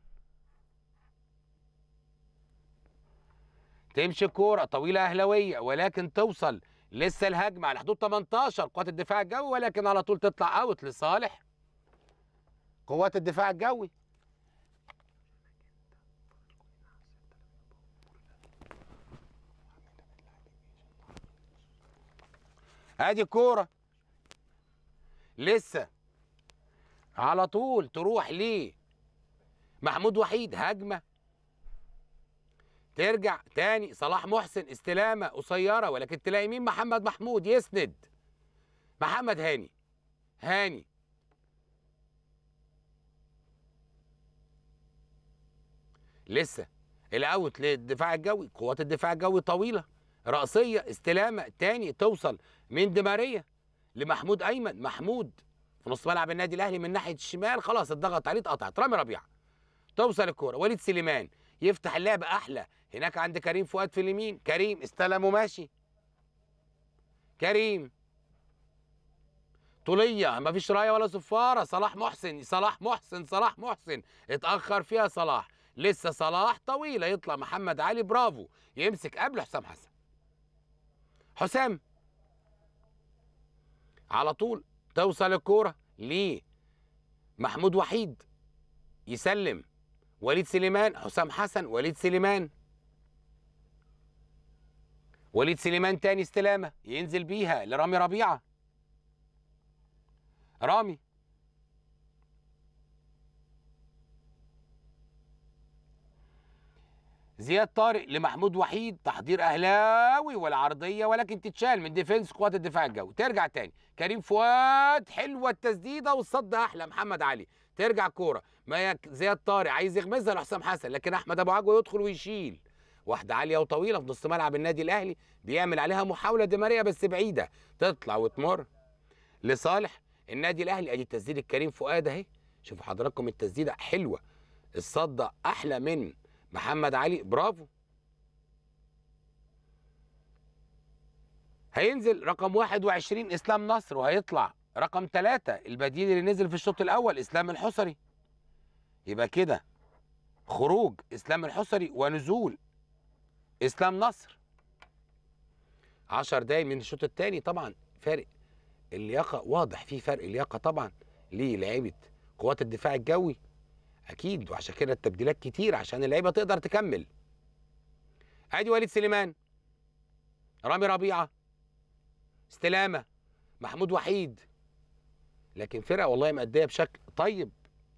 تمشي الكورة طويلة أهلوية ولكن توصل لسه الهجمة على حدود 18 قوات الدفاع الجوي ولكن على طول تطلع اوت لصالح قوات الدفاع الجوي ادي الكوره لسه على طول تروح ليه محمود وحيد هجمه ترجع تاني صلاح محسن استلامه قصيره ولكن تلاقي مين محمد محمود يسند محمد هاني هاني لسه الاوت للدفاع الجوي قوات الدفاع الجوي طويله رأسية استلامة تاني توصل من دمارية لمحمود أيمن محمود في نص ملعب النادي الأهلي من ناحية الشمال خلاص اتضغط عليه اتقطعت رامي ربيعة توصل الكورة وليد سليمان يفتح اللعب أحلى هناك عند كريم فؤاد في اليمين كريم استلم وماشي كريم طولية مفيش راية ولا صفارة صلاح محسن صلاح محسن صلاح محسن اتأخر فيها صلاح لسه صلاح طويلة يطلع محمد علي برافو يمسك قبل حسام حسن حسام على طول توصل الكورة ليه محمود وحيد يسلم وليد سليمان حسام حسن وليد سليمان وليد سليمان تاني استلامة ينزل بيها لرامي ربيعة رامي زياد طارق لمحمود وحيد تحضير اهلاوي والعرضيه ولكن تتشال من ديفنس قوات الدفاع الجوي ترجع تاني كريم فؤاد حلوه التسديده والصد احلى محمد علي ترجع كوره ما يك- زياد طارق عايز يغمزها لحسام حسن لكن احمد ابو عجوه يدخل ويشيل واحده عاليه وطويله في نص ملعب النادي الاهلي بيعمل عليها محاوله دماريه بس بعيده تطلع وتمر لصالح النادي الاهلي ادي تسديده كريم فؤاد اهي شوفوا حضراتكم التسديده حلوه الصده احلى من محمد علي برافو هينزل رقم 21 اسلام نصر وهيطلع رقم ثلاثة البديل اللي نزل في الشوط الاول اسلام الحصري يبقى كده خروج اسلام الحصري ونزول اسلام نصر 10 دقايق من الشوط الثاني طبعا فارق اللياقه واضح في فرق اللياقه طبعا للعيبه قوات الدفاع الجوي اكيد وعشان كده التبديلات كتير عشان اللعيبه تقدر تكمل ادي وليد سليمان رامي ربيعه استلامه محمود وحيد لكن فرقه والله مأديه بشكل طيب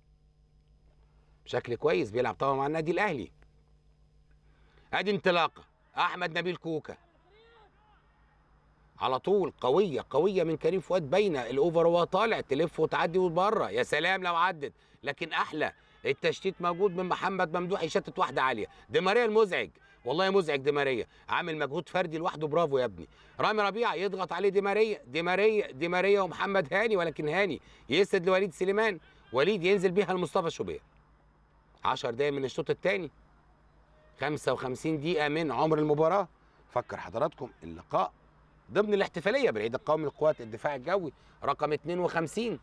بشكل كويس بيلعب طبعا مع النادي الاهلي ادي انطلاقه احمد نبيل كوكا على طول قويه قويه من كريم فؤاد باينه الاوفر وهو طالع تلف وتعدي وبره يا سلام لو عدت لكن احلى التشتيت موجود من محمد ممدوح يشتت واحده عاليه دي ماريا المزعج والله مزعج دي ماريا عامل مجهود فردي لوحده برافو يا ابني رامي ربيعه يضغط عليه دي ماريا دي ماريا دي ماريا ومحمد هاني ولكن هاني يسد لوليد سليمان وليد ينزل بيها لمصطفى شوبير 10 دقايق من الشوط الثاني 55 دقيقه من عمر المباراه فكر حضراتكم اللقاء ضمن الاحتفاليه بالعيد القومي لقوات الدفاع الجوي رقم 52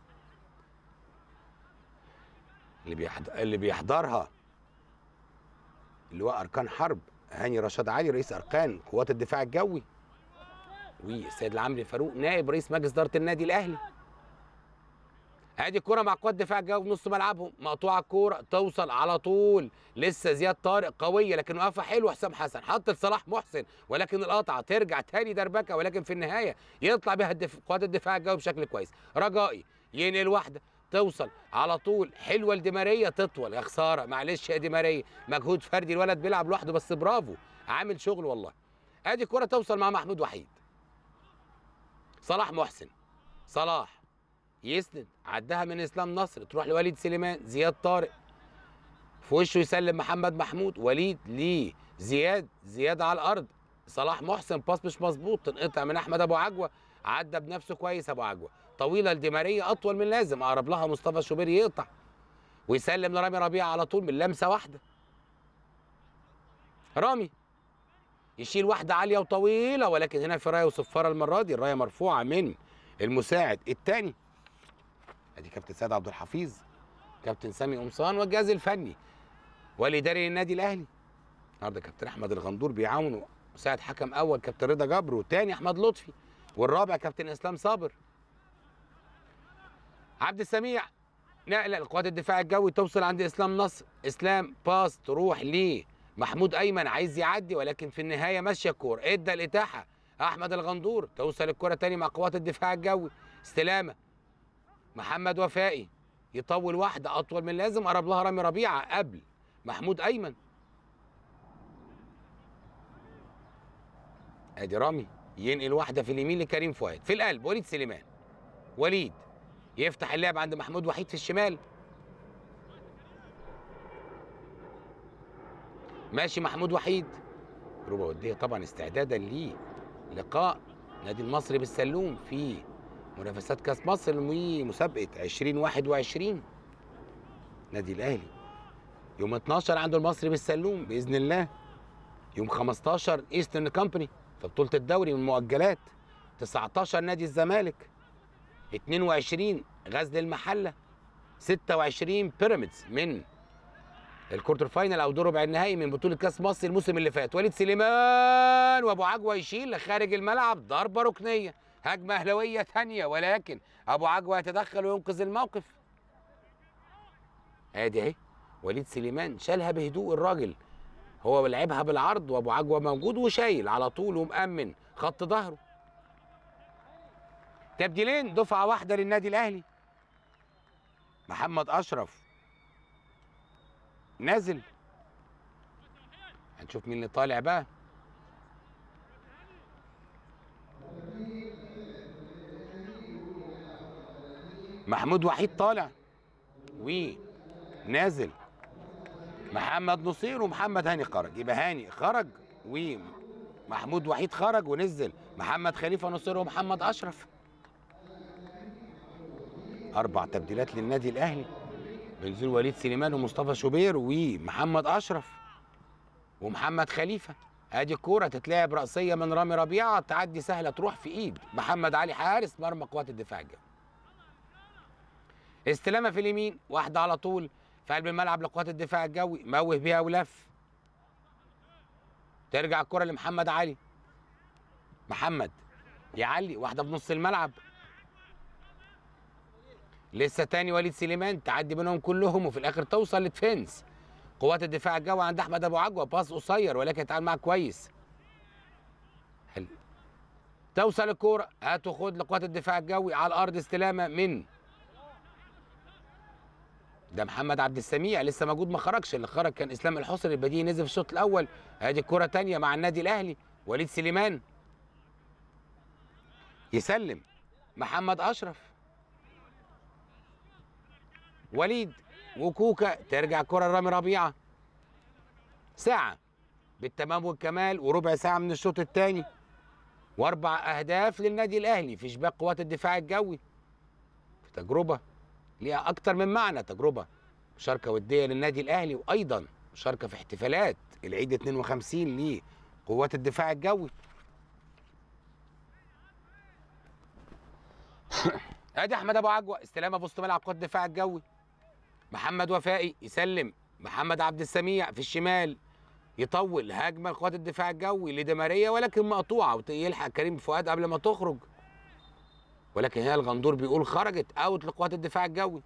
اللي بيحض... اللي بيحضرها اللواء اركان حرب هاني رشاد علي رئيس اركان قوات الدفاع الجوي والسيد العمري فاروق نائب رئيس مجلس اداره النادي الاهلي ادي الكره مع قوات الدفاع الجوي في نص ملعبهم مقطوعه الكوره توصل على طول لسه زياد طارق قويه لكن واقفه حلو حسام حسن حط لصلاح محسن ولكن القطعه ترجع تاني دربكه ولكن في النهايه يطلع بها الدف... قوات الدفاع الجوي بشكل كويس رجائي ينقل واحده توصل على طول حلوه لدي ماريا تطول يا خساره معلش يا دي ماريا مجهود فردي الولد بيلعب لوحده بس برافو عامل شغل والله ادي كره توصل مع محمود وحيد صلاح محسن صلاح يسند عدها من اسلام نصر تروح لوليد سليمان زياد طارق في وشه يسلم محمد محمود وليد ليه زياد زياد على الارض صلاح محسن باس مش مظبوط تنقطع من احمد ابو عجوه عدى بنفسه كويس ابو عجوه طويله لدي ماريا اطول من اللازم اقرب لها مصطفى شوبير يقطع ويسلم لرامي ربيعه على طول من لمسه واحده رامي يشيل واحده عاليه وطويله ولكن هنا في رايه وصفاره المره دي الرايه مرفوعه من المساعد الثاني ادي كابتن سيد عبد الحفيظ كابتن سامي قمصان والجهاز الفني والاداري للنادي الاهلي النهارده كابتن احمد الغندور بيعاونه مساعد حكم اول كابتن رضا جبر والثاني احمد لطفي والرابع كابتن اسلام صابر عبد السميع نقله لقوات الدفاع الجوي توصل عند اسلام نصر اسلام باس تروح ليه محمود ايمن عايز يعدي ولكن في النهايه ماشيه الكوره ادى الاتاحه احمد الغندور توصل الكره تاني مع قوات الدفاع الجوي استلامه محمد وفائي يطول واحده اطول من لازم قرب لها رامي ربيعه قبل محمود ايمن ادي رامي ينقل واحده في اليمين لكريم فؤاد في القلب وليد سليمان وليد يفتح اللعب عند محمود وحيد في الشمال ماشي محمود وحيد ربع وديه طبعا استعدادا للقاء نادي المصري بالسلوم في منافسات كاس مصر ومسابقه 2021 نادي الاهلي يوم 12 عنده المصري بالسلوم باذن الله يوم 15 ايسترن كومباني في بطوله الدوري من المؤجلات 19 نادي الزمالك 22 غزل المحله 26 بيراميدز من الكورتر فاينل او دور ربع النهائي من بطوله كاس مصر الموسم اللي فات وليد سليمان وابو عجوه يشيل لخارج الملعب ضربه ركنيه هجمه اهلاويه ثانيه ولكن ابو عجوه يتدخل وينقذ الموقف ادي اهي وليد سليمان شالها بهدوء الراجل هو لعبها بالعرض وابو عجوه موجود وشايل على طول ومأمن خط ظهره تبديلين دفعه واحده للنادي الاهلي محمد اشرف نازل هنشوف مين اللي طالع بقى محمود وحيد طالع ونازل محمد نصير ومحمد هاني خرج يبقى هاني خرج ومحمود وحيد خرج ونزل محمد خليفه نصير ومحمد اشرف اربع تبديلات للنادي الاهلي بنزول وليد سليمان ومصطفى شوبير ومحمد اشرف ومحمد خليفه ادي الكوره تتلعب راسيه من رامي ربيعه تعدي سهله تروح في ايد محمد علي حارس مرمى قوات الدفاع الجوي استلامه في اليمين واحده على طول في قلب الملعب لقوات الدفاع الجوي موه بيها ولف ترجع الكره لمحمد علي محمد يعلي واحده في نص الملعب لسه تاني وليد سليمان تعدي بينهم كلهم وفي الاخر توصل لدفنس قوات الدفاع الجوي عند احمد ابو عجوه باص قصير ولكن اتعامل معاه كويس حلو توصل الكوره هاتوا خد لقوات الدفاع الجوي على الارض استلامه من ده محمد عبد السميع لسه موجود ما خرجش اللي خرج كان اسلام الحصري البديهي نزل في الشوط الاول ادي الكره تانية مع النادي الاهلي وليد سليمان يسلم محمد اشرف وليد وكوكا ترجع كرة لرامي ربيعة ساعة بالتمام والكمال وربع ساعة من الشوط الثاني واربع اهداف للنادي الاهلي في شباك قوات الدفاع الجوي في تجربة ليها اكتر من معنى تجربة مشاركة ودية للنادي الاهلي وايضا مشاركة في احتفالات العيد 52 لقوات الدفاع الجوي ادي احمد ابو عجوه استلامه في وسط ملعب قوات الدفاع الجوي محمد وفائي يسلم محمد عبد السميع في الشمال يطول هجمه لقوات الدفاع الجوي لدماريه ولكن مقطوعه ويلحق كريم فؤاد قبل ما تخرج ولكن هنا الغندور بيقول خرجت اوت لقوات الدفاع الجوي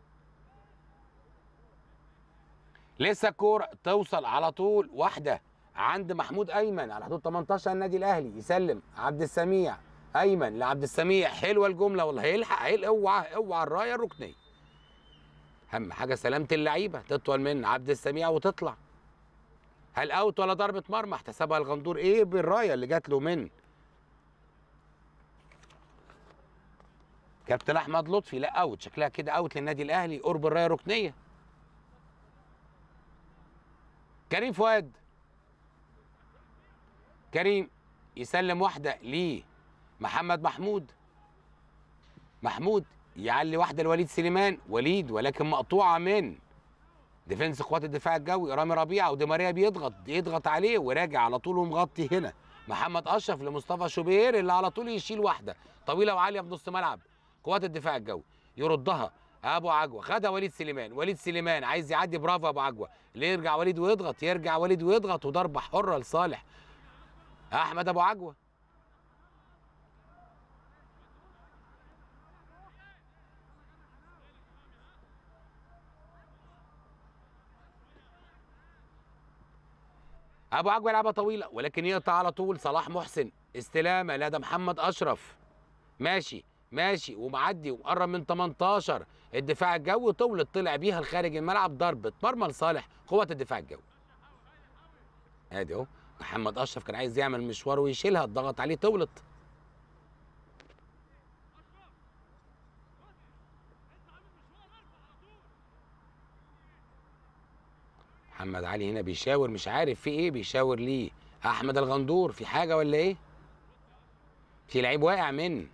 لسه الكوره توصل على طول واحده عند محمود ايمن على حدود 18 النادي الاهلي يسلم عبد السميع ايمن لعبد السميع حلوه الجمله والله هيلحق هيلحق اوعى اوعى الرايه الركنيه اهم حاجه سلامه اللعيبه تطول من عبد السميع وتطلع هل اوت ولا ضربه مرمى احتسبها الغندور ايه بالرايه اللي جات له من كابتن احمد لطفي لا اوت شكلها كده اوت للنادي الاهلي قرب الرايه ركنيه كريم فؤاد كريم يسلم واحده ليه محمد محمود محمود يعلي واحده لوليد سليمان وليد ولكن مقطوعه من ديفنس قوات الدفاع الجوي رامي ربيعه ودي ماريا بيضغط يضغط عليه وراجع على طول ومغطي هنا محمد اشرف لمصطفى شوبير اللي على طول يشيل واحده طويله وعاليه في نص ملعب قوات الدفاع الجوي يردها ابو عجوه خدها وليد سليمان وليد سليمان عايز يعدي برافو ابو عجوه اللي يرجع وليد ويضغط يرجع وليد ويضغط وضربه حره لصالح احمد ابو عجوه ابو عجوه يلعبها طويله ولكن يقطع على طول صلاح محسن استلامه لدى محمد اشرف ماشي ماشي ومعدي ومقرب من 18 الدفاع الجوي طولت طلع بيها لخارج الملعب ضربه مرمى لصالح قوه الدفاع الجوي ادي اهو محمد اشرف كان عايز يعمل مشوار ويشيلها اتضغط عليه طولت محمد علي هنا بيشاور مش عارف في ايه بيشاور ليه احمد الغندور في حاجه ولا ايه في لعيب واقع من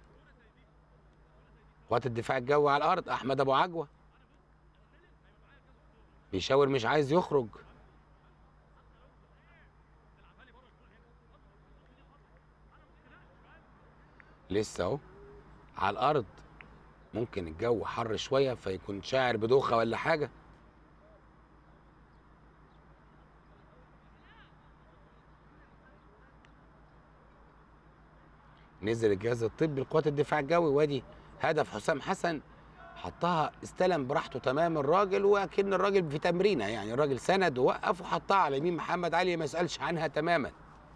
قوات الدفاع الجوي على الارض احمد ابو عجوه بيشاور مش عايز يخرج لسه اهو على الارض ممكن الجو حر شويه فيكون شاعر بدوخه ولا حاجه نزل الجهاز الطبي لقوات الدفاع الجوي وادي هدف حسام حسن حطها استلم براحته تمام الراجل واكن الراجل في تمرينه يعني الراجل سند ووقف وحطها على يمين محمد علي ما يسالش عنها تماما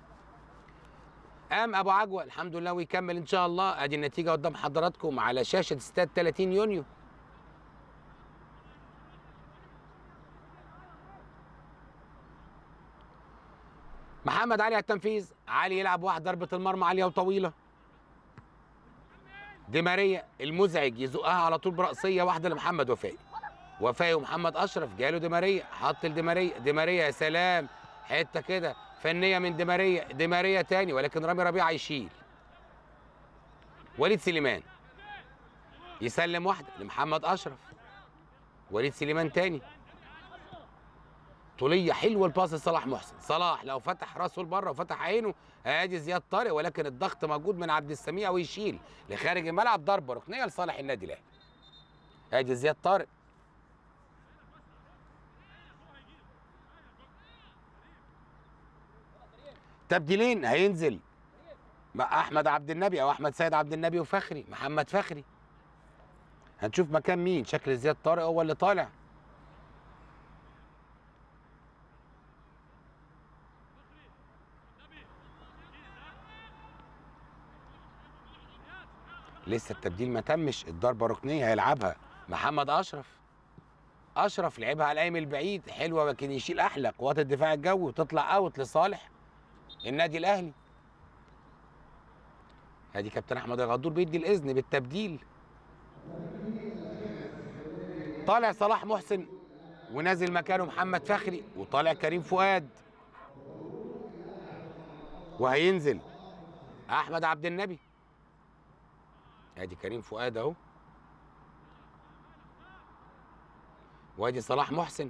قام ابو عجوه الحمد لله ويكمل ان شاء الله ادي النتيجه قدام حضراتكم على شاشه استاد 30 يونيو محمد علي على التنفيذ علي يلعب واحد ضربه المرمى عاليه وطويله دي ماريا المزعج يزقها على طول برأسية واحدة لمحمد وفائي وفائي ومحمد أشرف جاله دي ماريا حط لدي ماريا دي ماريا يا سلام حتة كده فنية من دي ماريا دي ماريا تاني ولكن رامي ربيعة يشيل وليد سليمان يسلم واحدة لمحمد أشرف وليد سليمان تاني طولية حلوة الباص لصلاح محسن صلاح لو فتح راسه لبره وفتح عينه ادي زياد طارق ولكن الضغط موجود من عبد السميع ويشيل لخارج الملعب ضربة ركنية لصالح النادي الاهلي ادي زياد طارق تبديلين هينزل مع احمد عبد النبي او احمد سيد عبد النبي وفخري محمد فخري هنشوف مكان مين شكل زياد طارق هو اللي طالع لسه التبديل ما تمش الضربه ركنيه هيلعبها محمد اشرف اشرف لعبها على القايم البعيد حلوه لكن يشيل احلى قوات الدفاع الجوي وتطلع اوت لصالح النادي الاهلي ادي كابتن احمد الغدور بيدي الاذن بالتبديل طالع صلاح محسن ونازل مكانه محمد فخري وطالع كريم فؤاد وهينزل احمد عبد النبي ادي كريم فؤاد اهو وادي صلاح محسن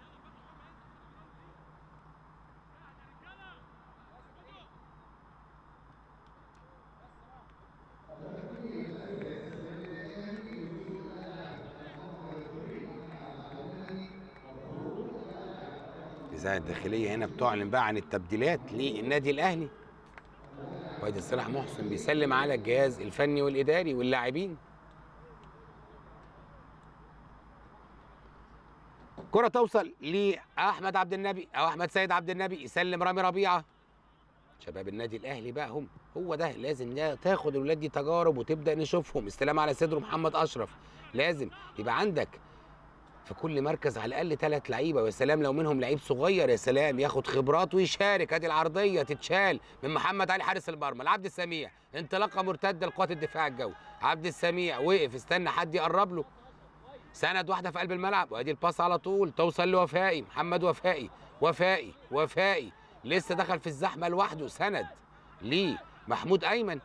الإذاعة الداخلية هنا بتعلن بقى عن التبديلات للنادي الأهلي وادي صلاح محسن بيسلم على الجهاز الفني والاداري واللاعبين كرة توصل لأحمد عبد النبي أو أحمد سيد عبد النبي يسلم رامي ربيعة شباب النادي الأهلي بقى هم هو ده لازم ده تاخد الولاد دي تجارب وتبدأ نشوفهم استلام على صدره محمد أشرف لازم يبقى عندك في كل مركز على الأقل ثلاث لعيبة ويا سلام لو منهم لعيب صغير يا سلام ياخد خبرات ويشارك ادي العرضية تتشال من محمد علي حارس المرمى لعبد السميع انطلاقة مرتدة لقوات الدفاع الجوي عبد السميع وقف استنى حد يقرب له سند واحده في قلب الملعب وادي الباس على طول توصل لوفائي محمد وفائي وفائي وفائي لسه دخل في الزحمه لوحده سند ليه محمود ايمن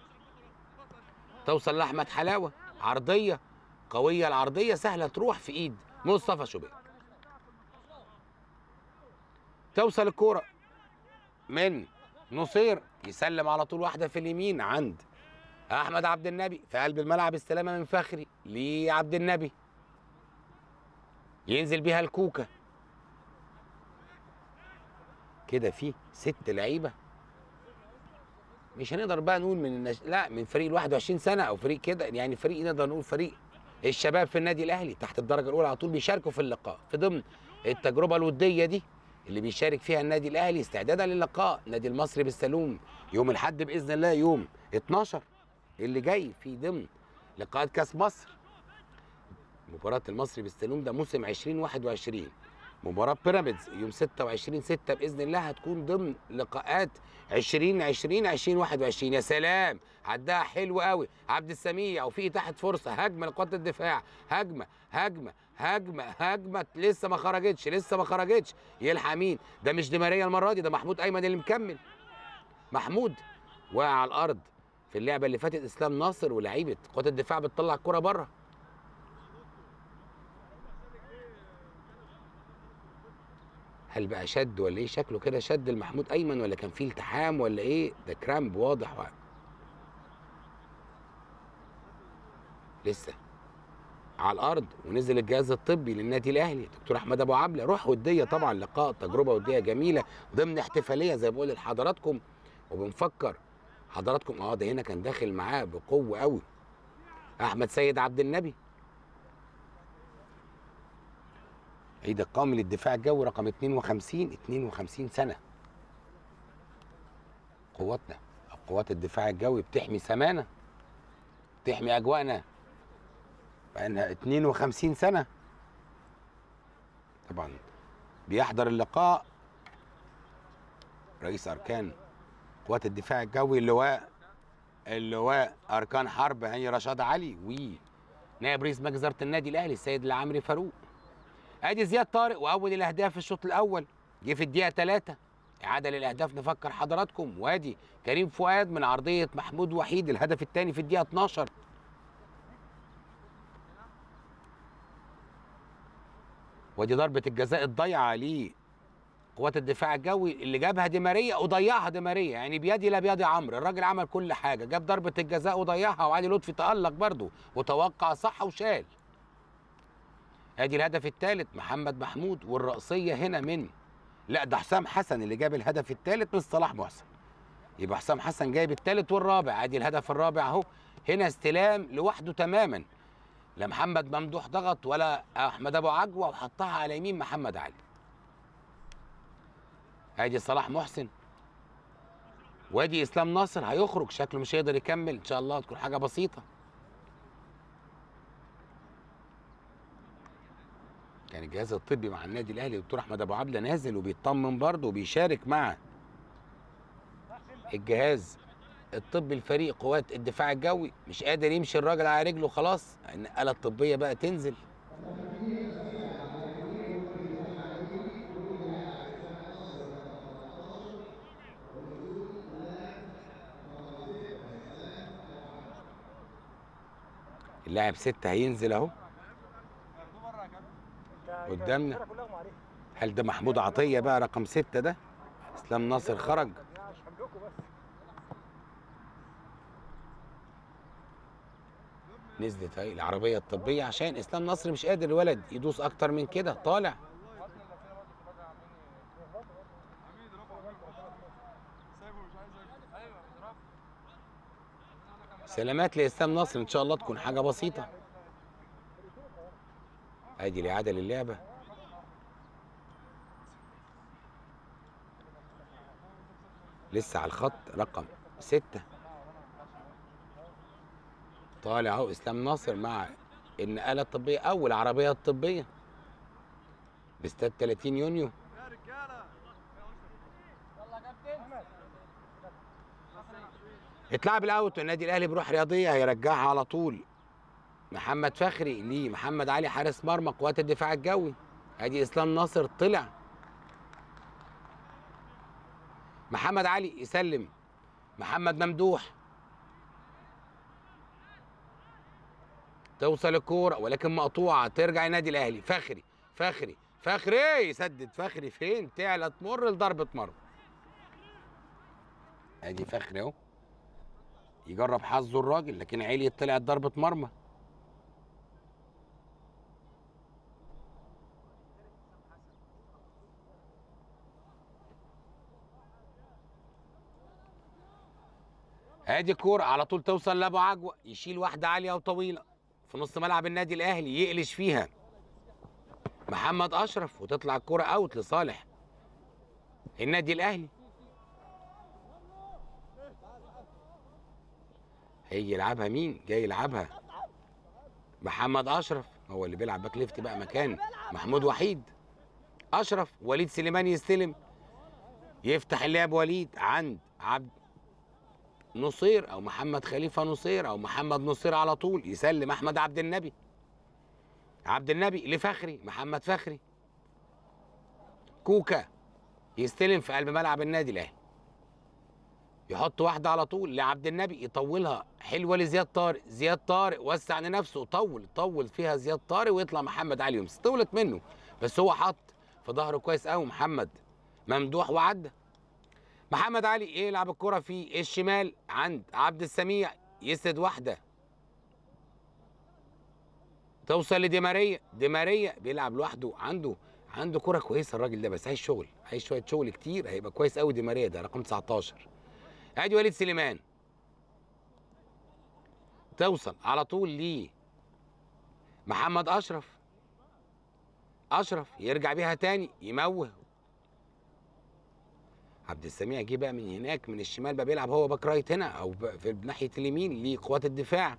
توصل لاحمد حلاوه عرضيه قويه العرضيه سهله تروح في ايد مصطفى شوبير توصل الكوره من نصير يسلم على طول واحده في اليمين عند احمد عبد النبي في قلب الملعب استلامه من فخري لعبد النبي ينزل بيها الكوكا كده في ست لعيبه مش هنقدر بقى نقول من النش... لا من فريق ال 21 سنه او فريق كده يعني فريق نقدر نقول فريق الشباب في النادي الاهلي تحت الدرجه الاولى على طول بيشاركوا في اللقاء في ضمن التجربه الوديه دي اللي بيشارك فيها النادي الاهلي استعدادا للقاء النادي المصري بالسلوم يوم الاحد باذن الله يوم 12 اللي جاي في ضمن لقاءات كاس مصر مباراة المصري بالسلوم ده موسم 2021 مباراة بيراميدز يوم 26 6 بإذن الله هتكون ضمن لقاءات 2020 2021 يا سلام عدها حلو قوي عبد السميع وفي إتاحة فرصة هجمة لقوات الدفاع هجمة هجمة هجمة هجمة لسه ما خرجتش لسه ما خرجتش يلحق مين ده مش دي ماريا المرة دي ده محمود أيمن اللي مكمل محمود وقع على الأرض في اللعبة اللي فاتت إسلام ناصر ولاعيبة قوات الدفاع بتطلع الكرة بره هل بقى شد ولا ايه شكله كده شد المحمود ايمن ولا كان فيه التحام ولا ايه ده كرامب واضح و... لسه على الارض ونزل الجهاز الطبي للنادي الاهلي دكتور احمد ابو عبله روح وديه طبعا لقاء تجربه وديه جميله ضمن احتفاليه زي ما بقول لحضراتكم وبنفكر حضراتكم اه ده هنا كان داخل معاه بقوه قوي احمد سيد عبد النبي عيد القومي للدفاع الجوي رقم 52 52 سنه قواتنا أو قوات الدفاع الجوي بتحمي سمانا بتحمي اجواءنا بقالنا 52 سنه طبعا بيحضر اللقاء رئيس اركان قوات الدفاع الجوي اللواء اللواء اركان حرب هاني رشاد علي ونائب رئيس مجلس اداره النادي الاهلي السيد العمري فاروق ادي زياد طارق واول الاهداف في الشوط الاول جه في الدقيقه 3 اعاده للاهداف نفكر حضراتكم وادي كريم فؤاد من عرضيه محمود وحيد الهدف الثاني في الدقيقه 12 ودي ضربه الجزاء الضيعه ليه قوات الدفاع الجوي اللي جابها دي ماريا وضيعها دي ماريا يعني بيدي لا بيدي عمرو الراجل عمل كل حاجه جاب ضربه الجزاء وضيعها وعلي لطفي تالق برضه وتوقع صح وشال ادي الهدف الثالث محمد محمود والرأسية هنا من لا ده حسام حسن اللي جاب الهدف الثالث من صلاح محسن يبقى حسام حسن جايب الثالث والرابع ادي الهدف الرابع اهو هنا استلام لوحده تماما لا محمد ممدوح ضغط ولا احمد ابو عجوه وحطها على يمين محمد علي ادي صلاح محسن وادي اسلام ناصر هيخرج شكله مش هيقدر يكمل ان شاء الله تكون حاجه بسيطه كان الجهاز الطبي مع النادي الاهلي الدكتور احمد ابو عبله نازل وبيطمن برضه وبيشارك مع الجهاز الطبي الفريق قوات الدفاع الجوي مش قادر يمشي الراجل على رجله خلاص النقله الطبيه بقى تنزل اللاعب ستة هينزل اهو قدامنا. الفرقة كلها عليها هل ده محمود عطية بقى رقم ستة ده اسلام ناصر خرج يا مش حملكم بس نزلت اهي العربية الطبية عشان اسلام ناصر مش قادر الولد يدوس اكتر من كده طالع سلامات لاسلام ناصر ان شاء الله تكون حاجة بسيطة ادي الاعادة للعبة لسه على الخط رقم ستة طالع اهو اسلام ناصر مع النقاله الطبيه او العربيه الطبيه باستاد 30 يونيو اتلعب الاوت والنادي الاهلي بروح رياضيه هيرجعها على طول محمد فخري ليه محمد علي حارس مرمى قوات الدفاع الجوي ادي اسلام ناصر طلع محمد علي يسلم محمد ممدوح توصل الكوره ولكن مقطوعه ترجع النادي الاهلي فخري فخري فخري يسدد فخري فين تعلى تمر لضربه مرمى ادي فخري اهو يجرب حظه الراجل لكن علي طلعت ضربه مرمى ادي كوره على طول توصل لابو عجوه يشيل واحده عاليه وطويله في نص ملعب النادي الاهلي يقلش فيها محمد اشرف وتطلع الكوره اوت لصالح النادي الاهلي هيجي يلعبها مين جاي يلعبها محمد اشرف هو اللي بيلعب باك ليفت بقى مكان محمود وحيد اشرف وليد سليمان يستلم يفتح اللعب وليد عند عبد نصير او محمد خليفه نصير او محمد نصير على طول يسلم احمد عبد النبي عبد النبي لفخري محمد فخري كوكا يستلم في قلب ملعب النادي الاهلي يحط واحده على طول لعبد النبي يطولها حلوه لزياد طارق زياد طارق وسع لنفسه طول طول فيها زياد طارق ويطلع محمد علي يومس طولت منه بس هو حط في ظهره كويس قوي محمد ممدوح وعدى محمد علي يلعب الكرة في الشمال عند عبد السميع يسد واحدة توصل لدي ماريا دي ماريا بيلعب لوحده عنده عنده كرة كويسة الراجل ده بس عايز شغل عايز شوية شغل كتير هيبقى كويس قوي دي ماريا ده رقم 19 ادي وليد سليمان توصل على طول ليه محمد اشرف اشرف يرجع بيها تاني يموه عبد السميع جه بقى من هناك من الشمال بقى بيلعب هو باك رايت هنا او ب- في ناحيه اليمين لقوات الدفاع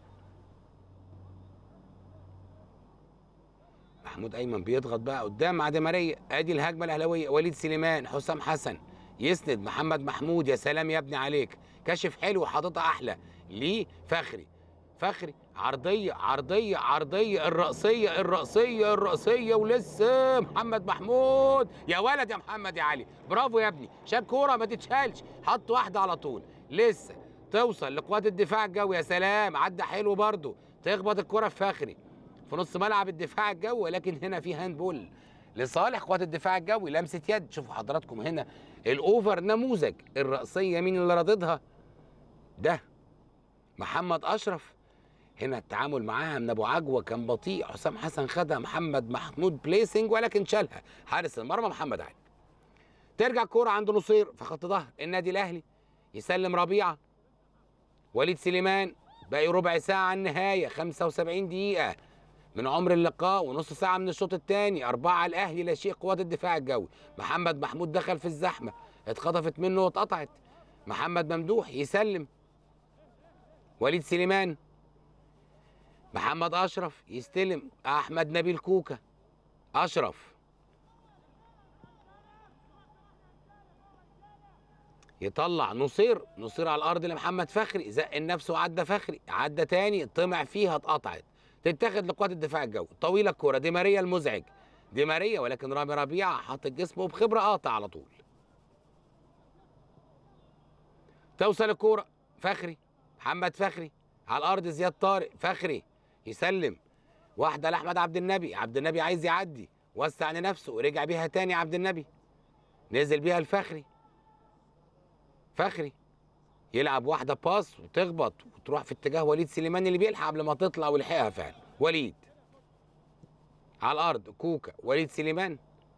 محمود ايمن بيضغط بقى قدام مع دي ماريا ادي الهجمه الاهلاويه وليد سليمان حسام حسن يسند محمد محمود يا سلام يا ابني عليك كشف حلو حاططها احلى ليه فخري فخري عرضيه عرضيه عرضيه الرأسيه الرأسيه الرأسيه ولسه محمد محمود يا ولد يا محمد يا علي برافو يا ابني شاب كوره ما تتشالش حط واحده على طول لسه توصل لقوات الدفاع الجوي يا سلام عدى حلو برضه تخبط الكره في فخري في نص ملعب الدفاع الجوي ولكن هنا في هاند بول لصالح قوات الدفاع الجوي لمسه يد شوفوا حضراتكم هنا الاوفر نموذج الرأسيه مين اللي راددها ده محمد اشرف هنا التعامل معاها من ابو عجوه كان بطيء حسام حسن خدها محمد محمود بليسنج ولكن شالها حارس المرمى محمد علي ترجع الكوره عند نصير في خط ظهر النادي الاهلي يسلم ربيعه وليد سليمان باقي ربع ساعه على النهايه 75 دقيقه من عمر اللقاء ونص ساعه من الشوط الثاني اربعه على الاهلي لا شيء قوات الدفاع الجوي محمد محمود دخل في الزحمه اتخطفت منه واتقطعت محمد ممدوح يسلم وليد سليمان محمد اشرف يستلم احمد نبيل كوكا اشرف يطلع نصير نصير على الارض لمحمد فخري زق النفس وعدى فخري عدى تاني طمع فيها اتقطعت تتاخد لقوات الدفاع الجوي طويله الكوره دي ماريا المزعج دي ماريا ولكن رامي ربيعه حط جسمه بخبره قاطع على طول توصل الكوره فخري محمد فخري على الارض زياد طارق فخري يسلم واحده لاحمد عبد النبي عبد النبي عايز يعدي وسع لنفسه ورجع بيها تاني عبد النبي نزل بيها الفخري فخري يلعب واحده باس وتخبط وتروح في اتجاه وليد سليمان اللي بيلحق قبل ما تطلع ولحقها فعلا وليد على الارض كوكا وليد سليمان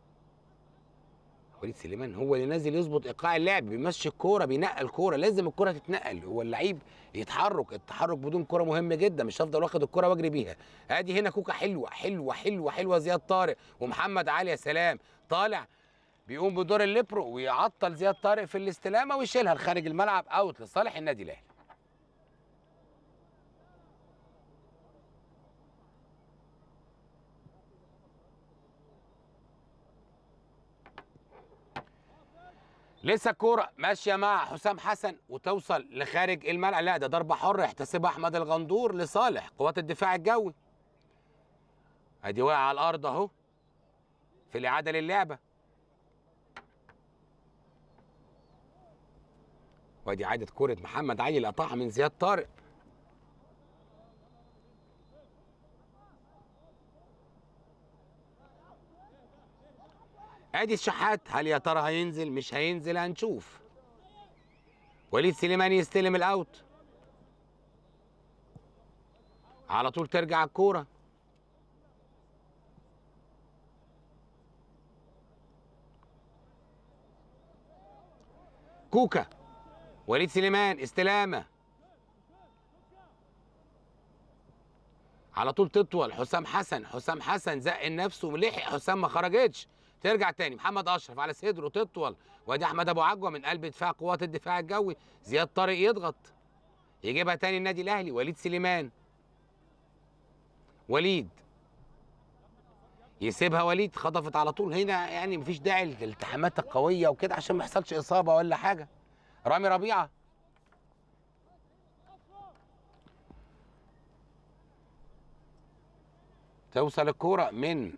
وليد سليمان هو اللي نازل يظبط ايقاع اللعب بيمشي الكوره بينقل الكوره لازم الكوره تتنقل هو اللعيب يتحرك التحرك بدون كوره مهم جدا مش هفضل واخد الكوره واجري بيها ادي هنا كوكا حلوه حلوه حلوه حلوه زياد طارق ومحمد علي يا سلام طالع بيقوم بدور الليبرو ويعطل زياد طارق في الاستلامه ويشيلها لخارج الملعب اوت لصالح النادي الاهلي لسه الكوره ماشيه مع حسام حسن وتوصل لخارج الملعب لا ده ضربه حره يحتسبها احمد الغندور لصالح قوات الدفاع الجوي ادي واقع على الارض اهو في الاعاده للعبه وادي اعاده كره محمد علي اللي قطعها من زياد طارق ادي الشحات هل يا ترى هينزل مش هينزل هنشوف وليد سليمان يستلم الاوت على طول ترجع الكوره كوكا وليد سليمان استلامه على طول تطول حسام حسن حسام حسن زق نفسه ولحق حسام ما خرجتش ترجع تاني محمد اشرف على صدره تطول وادي احمد ابو عجوه من قلب دفاع قوات الدفاع الجوي زياد طارق يضغط يجيبها تاني النادي الاهلي وليد سليمان وليد يسيبها وليد خطفت على طول هنا يعني مفيش داعي للالتحامات القويه وكده عشان ما يحصلش اصابه ولا حاجه رامي ربيعه توصل الكوره من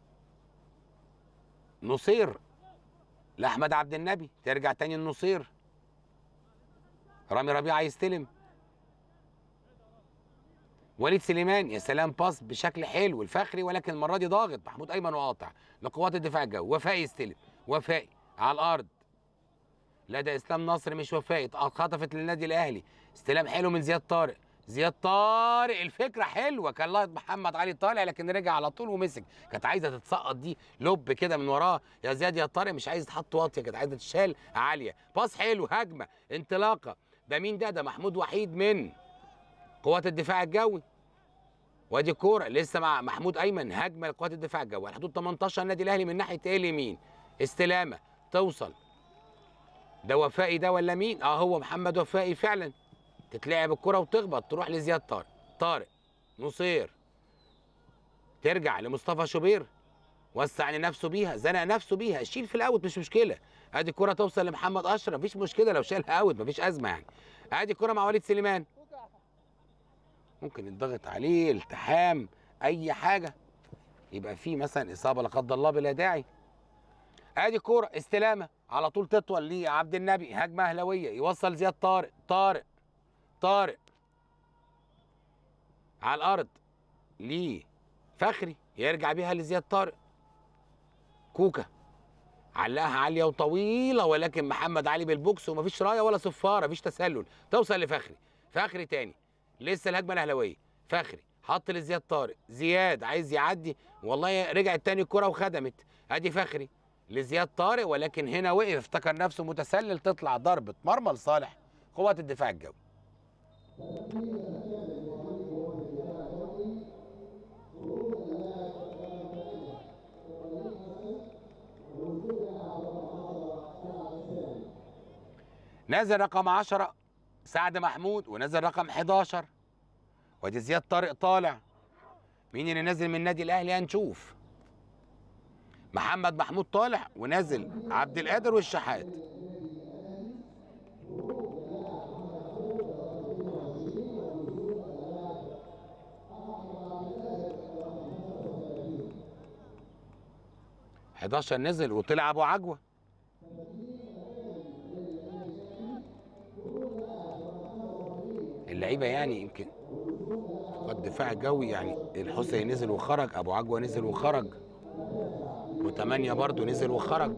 نصير لاحمد عبد النبي ترجع تاني النصير رامي ربيعه يستلم وليد سليمان يا سلام باص بشكل حلو الفخري ولكن المره دي ضاغط محمود ايمن وقاطع لقوات الدفاع الجوي وفائي يستلم وفائي على الارض لا ده اسلام نصر مش وفائي خطفت للنادي الاهلي استلام حلو من زياد طارق زياد طارق الفكره حلوه كان لاحظ محمد علي طالع لكن رجع على طول ومسك كانت عايزه تتسقط دي لب كده من وراه يا زياد يا طارق مش عايز تحط واطيه كانت عايزه تشال عاليه باص حلو هجمه انطلاقه ده مين ده ده محمود وحيد من قوات الدفاع الجوي وادي الكوره لسه مع محمود ايمن هجمه لقوات الدفاع الجوي على حدود 18 النادي الاهلي من ناحيه ايه اليمين استلامه توصل ده وفائي ده ولا مين اه هو محمد وفائي فعلا تتلعب الكره وتخبط تروح لزياد طارق طارق نصير ترجع لمصطفى شوبير وسع لنفسه بيها زنق نفسه بيها شيل في الاوت مش مشكله ادي الكره توصل لمحمد اشرف مفيش مشكله لو شالها اوت مفيش ازمه يعني ادي الكره مع وليد سليمان ممكن يضغط عليه التحام اي حاجه يبقى في مثلا اصابه لا قدر الله بلا داعي ادي كوره استلامه على طول تطول لعبد النبي هجمه اهلاويه يوصل زياد طارق طارق طارق على الارض ليه فخري يرجع بيها لزياد طارق كوكا علقها عاليه وطويله ولكن محمد علي بالبوكس ومفيش رايه ولا صفاره مفيش تسلل توصل لفخري فخري تاني لسه الهجمه الاهلاويه فخري حط لزياد طارق زياد عايز يعدي والله رجعت تاني الكره وخدمت ادي فخري لزياد طارق ولكن هنا وقف افتكر نفسه متسلل تطلع ضربه مرمى لصالح قوات الدفاع الجوي نازل رقم 10 سعد محمود ونزل رقم 11 وادي زياد طارق طالع مين اللي نازل من النادي الاهلي هنشوف محمد محمود طالع ونازل عبد القادر والشحات حداشر نزل وطلع ابو عجوه اللعيبه يعني يمكن قد دفاع جوي يعني الحسين نزل وخرج ابو عجوه نزل وخرج وثمانية برضو نزل وخرج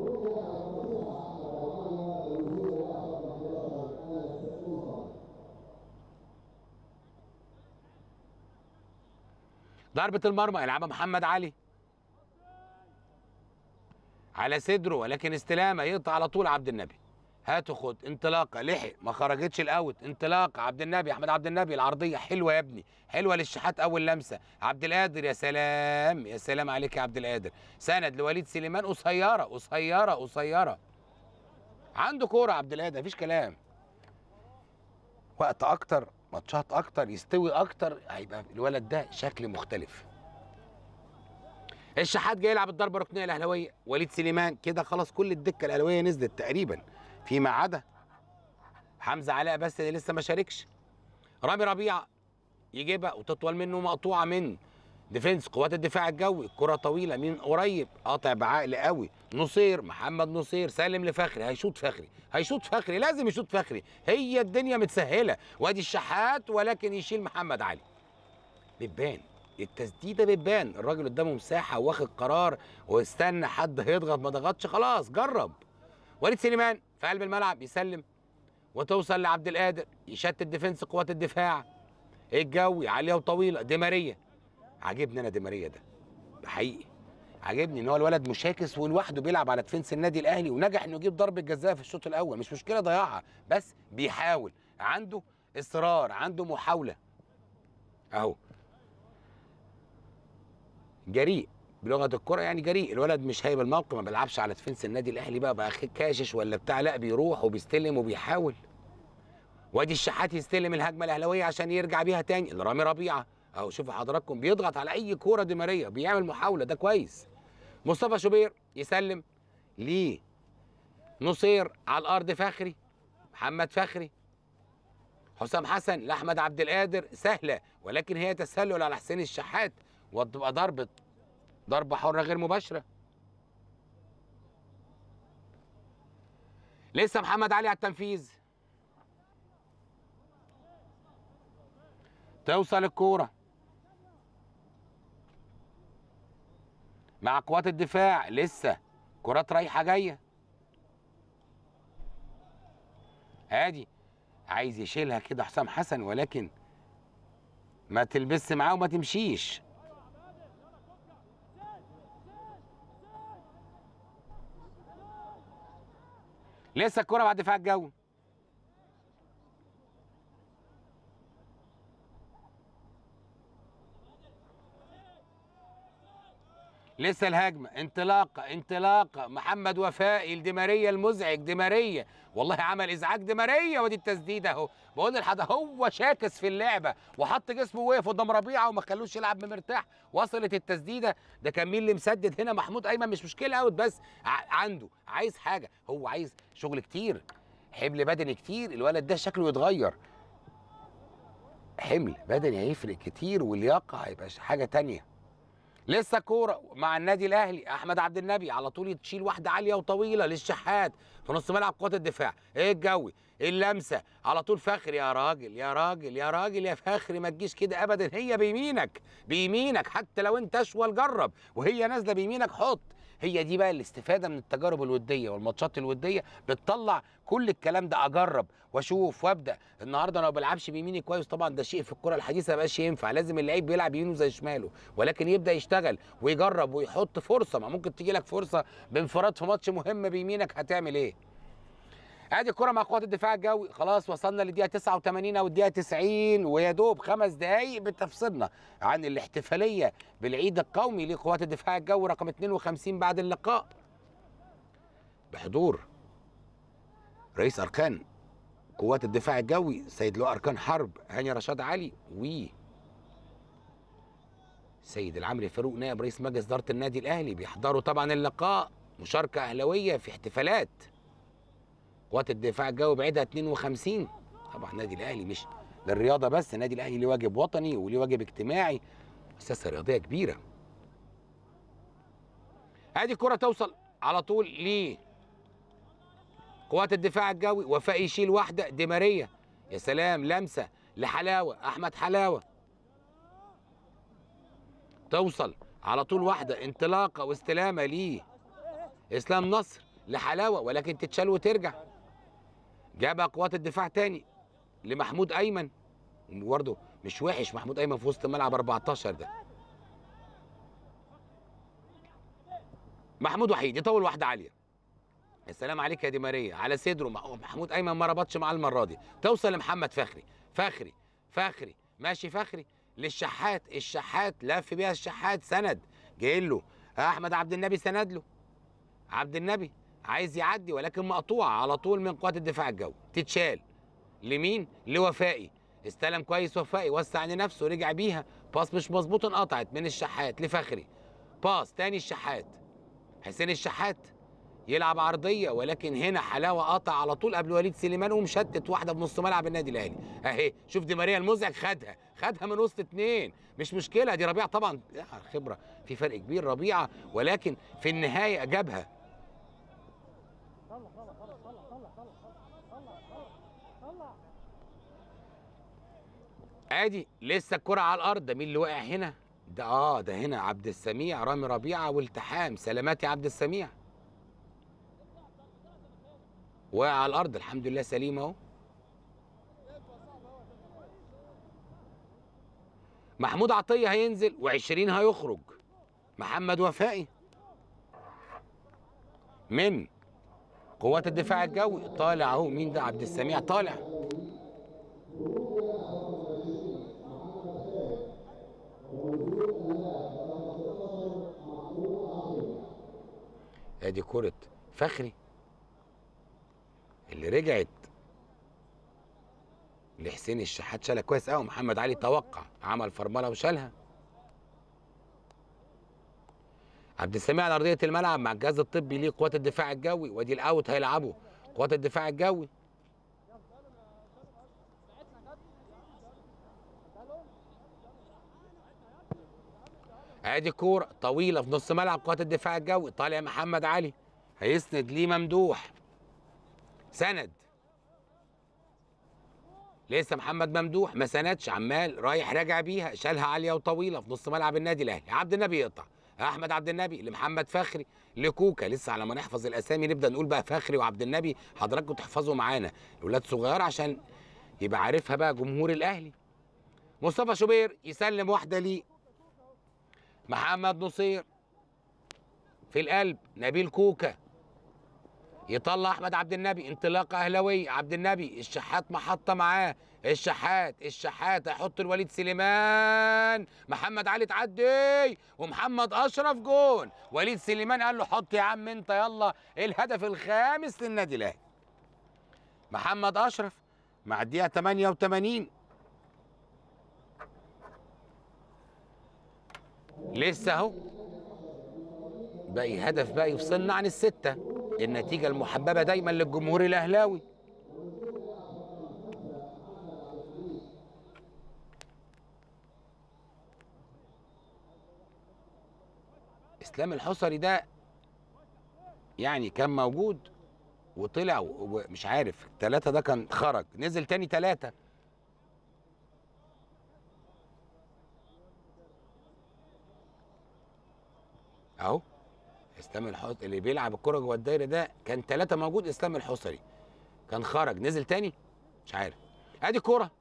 ضربة المرمى يلعبها محمد علي على صدره ولكن استلامه يقطع على طول عبد النبي هاتوا خد انطلاقه لحق ما خرجتش الاوت انطلاقه عبد النبي احمد عبد النبي العرضيه حلوه يا ابني حلوه للشحات اول لمسه عبد القادر يا سلام يا سلام عليك يا عبد القادر سند لوليد سليمان قصيره قصيره قصيره عنده كوره عبد القادر مفيش كلام وقت اكتر ماتشات اكتر يستوي اكتر هيبقى الولد ده شكل مختلف الشحات جاي يلعب الضربه الركنيه الاهلاويه وليد سليمان كده خلاص كل الدكه الاهلاويه نزلت تقريبا فيما عدا حمزه علاء بس اللي لسه ما شاركش رامي ربيعه يجيبها وتطول منه مقطوعه من ديفنس قوات الدفاع الجوي الكره طويله من قريب قاطع بعقل قوي نصير محمد نصير سالم لفخري هيشوط فخري هيشوط فخري لازم يشوط فخري هي الدنيا متسهله وادي الشحات ولكن يشيل محمد علي بتبان التسديده بتبان الراجل قدامه مساحه واخد قرار واستنى حد هيضغط ما ضغطش خلاص جرب وليد سليمان في قلب الملعب يسلم وتوصل لعبد القادر يشتت ديفنس قوات الدفاع الجوي عاليه وطويله دي ماريا عاجبني انا دي ماريا ده ده حقيقي عاجبني ان هو الولد مشاكس ولوحده بيلعب على ديفنس النادي الاهلي ونجح انه يجيب ضربه جزاء في الشوط الاول مش مشكله ضيعها بس بيحاول عنده اصرار عنده محاوله اهو جريء بلغه الكره يعني جريء الولد مش هايب الموقف ما بيلعبش على ديفنس النادي الاهلي بقى بقى كاشش ولا بتاع لا بيروح وبيستلم وبيحاول وادي الشحات يستلم الهجمه الاهلاويه عشان يرجع بيها تاني رامي ربيعه اهو شوفوا حضراتكم بيضغط على اي كوره دي ماريا بيعمل محاوله ده كويس مصطفى شوبير يسلم ليه نصير على الارض فخري محمد فخري حسام حسن لاحمد عبد القادر سهله ولكن هي تسلل على حسين الشحات وتبقى ضربه ضربه حره غير مباشره لسه محمد علي على التنفيذ توصل الكوره مع قوات الدفاع لسه كرات رايحه جايه ادي عايز يشيلها كده حسام حسن ولكن ما تلبس معاه وما تمشيش لسه الكرة بعد دفاع الجو لسه الهجمة انطلاقة انطلاقة محمد وفائي الدمارية المزعج دمارية والله عمل ازعاج دمارية ودي التسديدة اهو بقول لحضرتك هو شاكس في اللعبة وحط جسمه وقف قدام ربيعة وما خلوش يلعب بمرتاح وصلت التسديدة ده كان مين اللي مسدد هنا محمود ايمن مش مشكلة اوت بس ع- عنده عايز حاجة هو عايز شغل كتير حمل بدني كتير الولد ده شكله يتغير حمل بدني هيفرق كتير واللياقة هيبقى حاجة تانية لسه كوره مع النادي الاهلي احمد عبد النبي على طول تشيل واحده عاليه وطويله للشحات في نص ملعب قوات الدفاع ايه الجوي إيه اللمسه على طول فخري يا راجل يا راجل يا راجل يا فخري ما تجيش كده ابدا هي بيمينك بيمينك حتى لو انت اشول جرب وهي نازله بيمينك حط هي دي بقى الاستفاده من التجارب الوديه والماتشات الوديه بتطلع كل الكلام ده اجرب واشوف وابدا النهارده انا ما بلعبش بيميني كويس طبعا ده شيء في الكره الحديثه ما بقاش ينفع لازم اللعيب بيلعب يمينه زي شماله ولكن يبدا يشتغل ويجرب ويحط فرصه ما ممكن تيجي لك فرصه بانفراد في ماتش مهم بيمينك هتعمل ايه ادي الكره مع قوات الدفاع الجوي خلاص وصلنا للدقيقه 89 او الدقيقه 90 ويا دوب خمس دقائق بتفصلنا عن الاحتفاليه بالعيد القومي لقوات الدفاع الجوي رقم 52 بعد اللقاء بحضور رئيس اركان قوات الدفاع الجوي سيد لواء اركان حرب هاني رشاد علي و سيد العمري فاروق نائب رئيس مجلس اداره النادي الاهلي بيحضروا طبعا اللقاء مشاركه اهلاويه في احتفالات قوات الدفاع الجوي بعيدها 52 طبعا النادي الاهلي مش للرياضه بس النادي الاهلي ليه واجب وطني وليه واجب اجتماعي مؤسسه رياضيه كبيره ادي الكره توصل على طول ل قوات الدفاع الجوي وفاء يشيل واحده دي ماريا يا سلام لمسه لحلاوه احمد حلاوه توصل على طول واحده انطلاقه واستلامه ليه اسلام نصر لحلاوه ولكن تتشال وترجع جابها قوات الدفاع تاني لمحمود ايمن برضه مش وحش محمود ايمن في وسط الملعب 14 ده محمود وحيد يطول واحده عاليه السلام عليك يا دي ماريا على صدره مح- محمود ايمن ما ربطش معاه المره دي توصل لمحمد فخري فخري فخري ماشي فخري للشحات الشحات لف بيها الشحات سند جاي له احمد عبد النبي سند له عبد النبي عايز يعدي ولكن مقطوعه على طول من قوات الدفاع الجوي تتشال لمين لوفائي استلم كويس وفائي وسع لنفسه رجع بيها باص مش مظبوط انقطعت من الشحات لفخري باص تاني الشحات حسين الشحات يلعب عرضيه ولكن هنا حلاوه قطع على طول قبل وليد سليمان ومشتت واحده بنص ملعب النادي الاهلي اهي شوف دي ماريا المزعج خدها خدها من وسط اتنين مش مشكله دي ربيعه طبعا يا خبره في فرق كبير ربيعه ولكن في النهايه جابها طلع طلع طلع طلع طلع طلع طلع طلع طلع ادي لسه الكره على الارض ده مين اللي واقع هنا ده اه ده هنا عبد السميع رامي ربيعه والتحام سلامات يا عبد السميع واقع على الارض الحمد لله سليم اهو محمود عطيه هينزل و20 هيخرج محمد وفائي من قوات الدفاع الجوي طالع اهو مين ده عبد السميع طالع ادي كرة فخري اللي رجعت لحسين الشحات شالها كويس قوي محمد علي توقع عمل فرمله وشالها عبد السميع على ارضيه الملعب مع الجهاز الطبي ليه قوات الدفاع الجوي وادي الاوت هيلعبوا قوات الدفاع الجوي ادي كوره طويله في نص ملعب قوات الدفاع الجوي طالع محمد علي هيسند ليه ممدوح سند لسه محمد ممدوح ما سندش عمال رايح راجع بيها شالها عاليه وطويله في نص ملعب النادي الاهلي عبد النبي يقطع احمد عبد النبي لمحمد فخري لكوكا لسه على ما نحفظ الاسامي نبدا نقول بقى فخري وعبد النبي حضراتكم تحفظوا معانا الاولاد صغيره عشان يبقى عارفها بقى جمهور الاهلي مصطفى شوبير يسلم واحده ليه محمد نصير في القلب نبيل كوكا يطلع احمد عبد النبي انطلاقه اهلاويه عبد النبي الشحات محطه معاه الشحات الشحات هيحط الوليد سليمان محمد علي تعدي ومحمد اشرف جون وليد سليمان قال له حط يا عم انت يلا الهدف الخامس للنادي الاهلي محمد اشرف مع الدقيقه 88 لسه اهو باقي هدف بقى يفصلنا عن الستة النتيجة المحببة دايما للجمهور الأهلاوي إسلام الحصري ده يعني كان موجود وطلع و- ومش عارف ثلاثة ده كان خرج نزل تاني ثلاثة اهو اسلام الحصري اللي بيلعب الكرة جوه الدايره ده كان ثلاثة موجود اسلام الحصري كان خرج نزل تاني مش عارف ادي كرة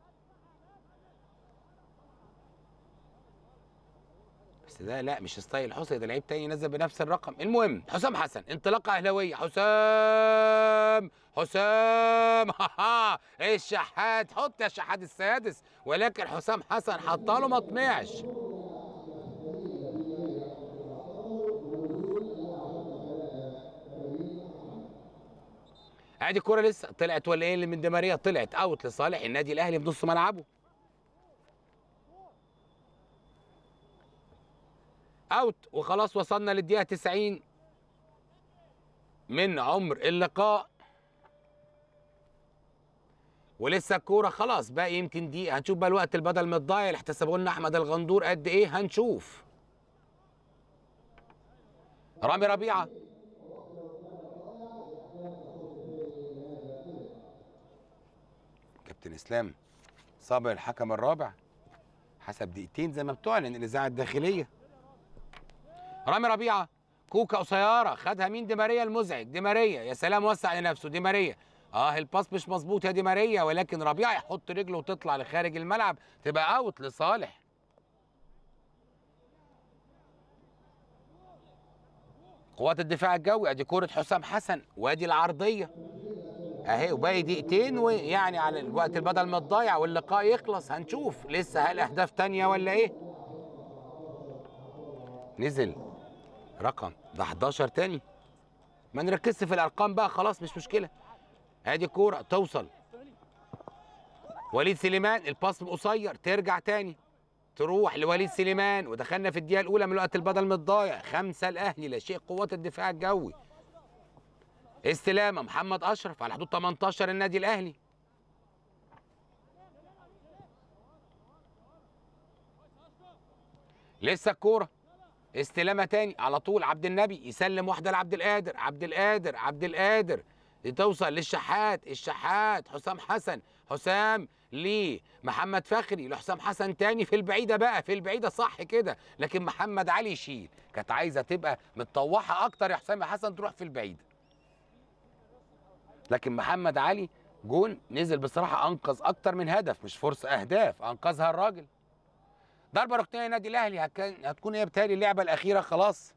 بس ده لا مش ستايل الحصري ده لعيب تاني نزل بنفس الرقم المهم حسام حسن انطلاقة اهلاوية حسام حسام الشحات حط يا شحات السادس ولكن حسام حسن حطها له ما طمعش ادي الكوره لسه طلعت ولا ايه اللي من دي ماريا طلعت اوت لصالح النادي الاهلي بنص ملعبه اوت وخلاص وصلنا للدقيقه 90 من عمر اللقاء ولسه الكوره خلاص باقي يمكن دقيقه هنشوف بقى الوقت البدل من الضايع اللي احتسبه لنا احمد الغندور قد ايه هنشوف رامي ربيعه كابتن اسلام صابر الحكم الرابع حسب دقيقتين زي ما بتعلن الاذاعه الداخليه رامي ربيعه كوكا قصيره خدها مين دي ماريا المزعج دي ماريا يا سلام وسع لنفسه دي ماريا اه الباس مش مظبوط يا دي ماريا ولكن ربيعه يحط رجله وتطلع لخارج الملعب تبقى اوت لصالح قوات الدفاع الجوي ادي كوره حسام حسن وادي العرضيه اهي وباقي دقيقتين ويعني على الوقت البدل ما تضيع واللقاء يخلص هنشوف لسه هل اهداف تانية ولا ايه نزل رقم ده 11 تاني ما نركزش في الارقام بقى خلاص مش مشكله ادي كوره توصل وليد سليمان الباس قصير ترجع تاني تروح لوليد سليمان ودخلنا في الدقيقه الاولى من الوقت البدل متضايع خمسه الاهلي لا شيء قوات الدفاع الجوي استلامه محمد اشرف على حدود 18 النادي الاهلي لسه الكوره استلامه تاني على طول عبد النبي يسلم واحده لعبد القادر عبد القادر عبد القادر توصل للشحات الشحات حسام حسن حسام ليه محمد فخري لحسام حسن تاني في البعيده بقى في البعيده صح كده لكن محمد علي يشيل كانت عايزه تبقى متطوحه اكتر يا حسام يا حسن تروح في البعيده لكن محمد علي جون نزل بصراحه انقذ اكتر من هدف مش فرصه اهداف انقذها الراجل ضربه ركنيه النادي الاهلي هتكون هتكون هي بتهيألي اللعبه الاخيره خلاص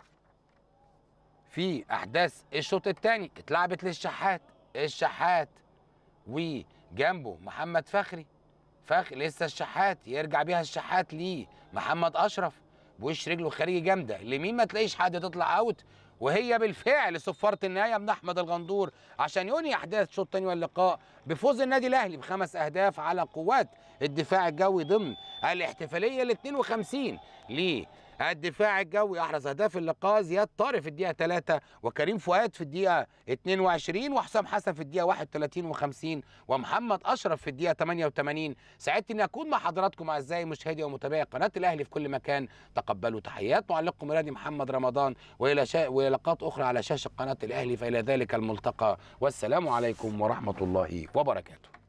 في احداث الشوط الثاني اتلعبت للشحات الشحات وجنبه محمد فخري فخري لسه الشحات يرجع بيها الشحات ليه محمد اشرف بوش رجله خارجي جامده لمين ما تلاقيش حد تطلع اوت وهي بالفعل صفاره النهايه من احمد الغندور عشان ينهي احداث الشوط الثاني واللقاء بفوز النادي الاهلي بخمس اهداف على قوات الدفاع الجوي ضمن الاحتفاليه ال 52 ليه الدفاع الجوي احرز اهداف اللقاء زياد طارق في الدقيقه 3 وكريم فؤاد في الدقيقه 22 وحسام حسن في الدقيقه 31 و50 ومحمد اشرف في الدقيقه 88 سعدت اني اكون مع حضراتكم اعزائي مشاهدي ومتابعي قناه الاهلي في كل مكان تقبلوا تحيات معلقكم مرادي محمد رمضان والى شا... والى لقاءات اخرى على شاشه قناه الاهلي فالى ذلك الملتقى والسلام عليكم ورحمه الله وبركاته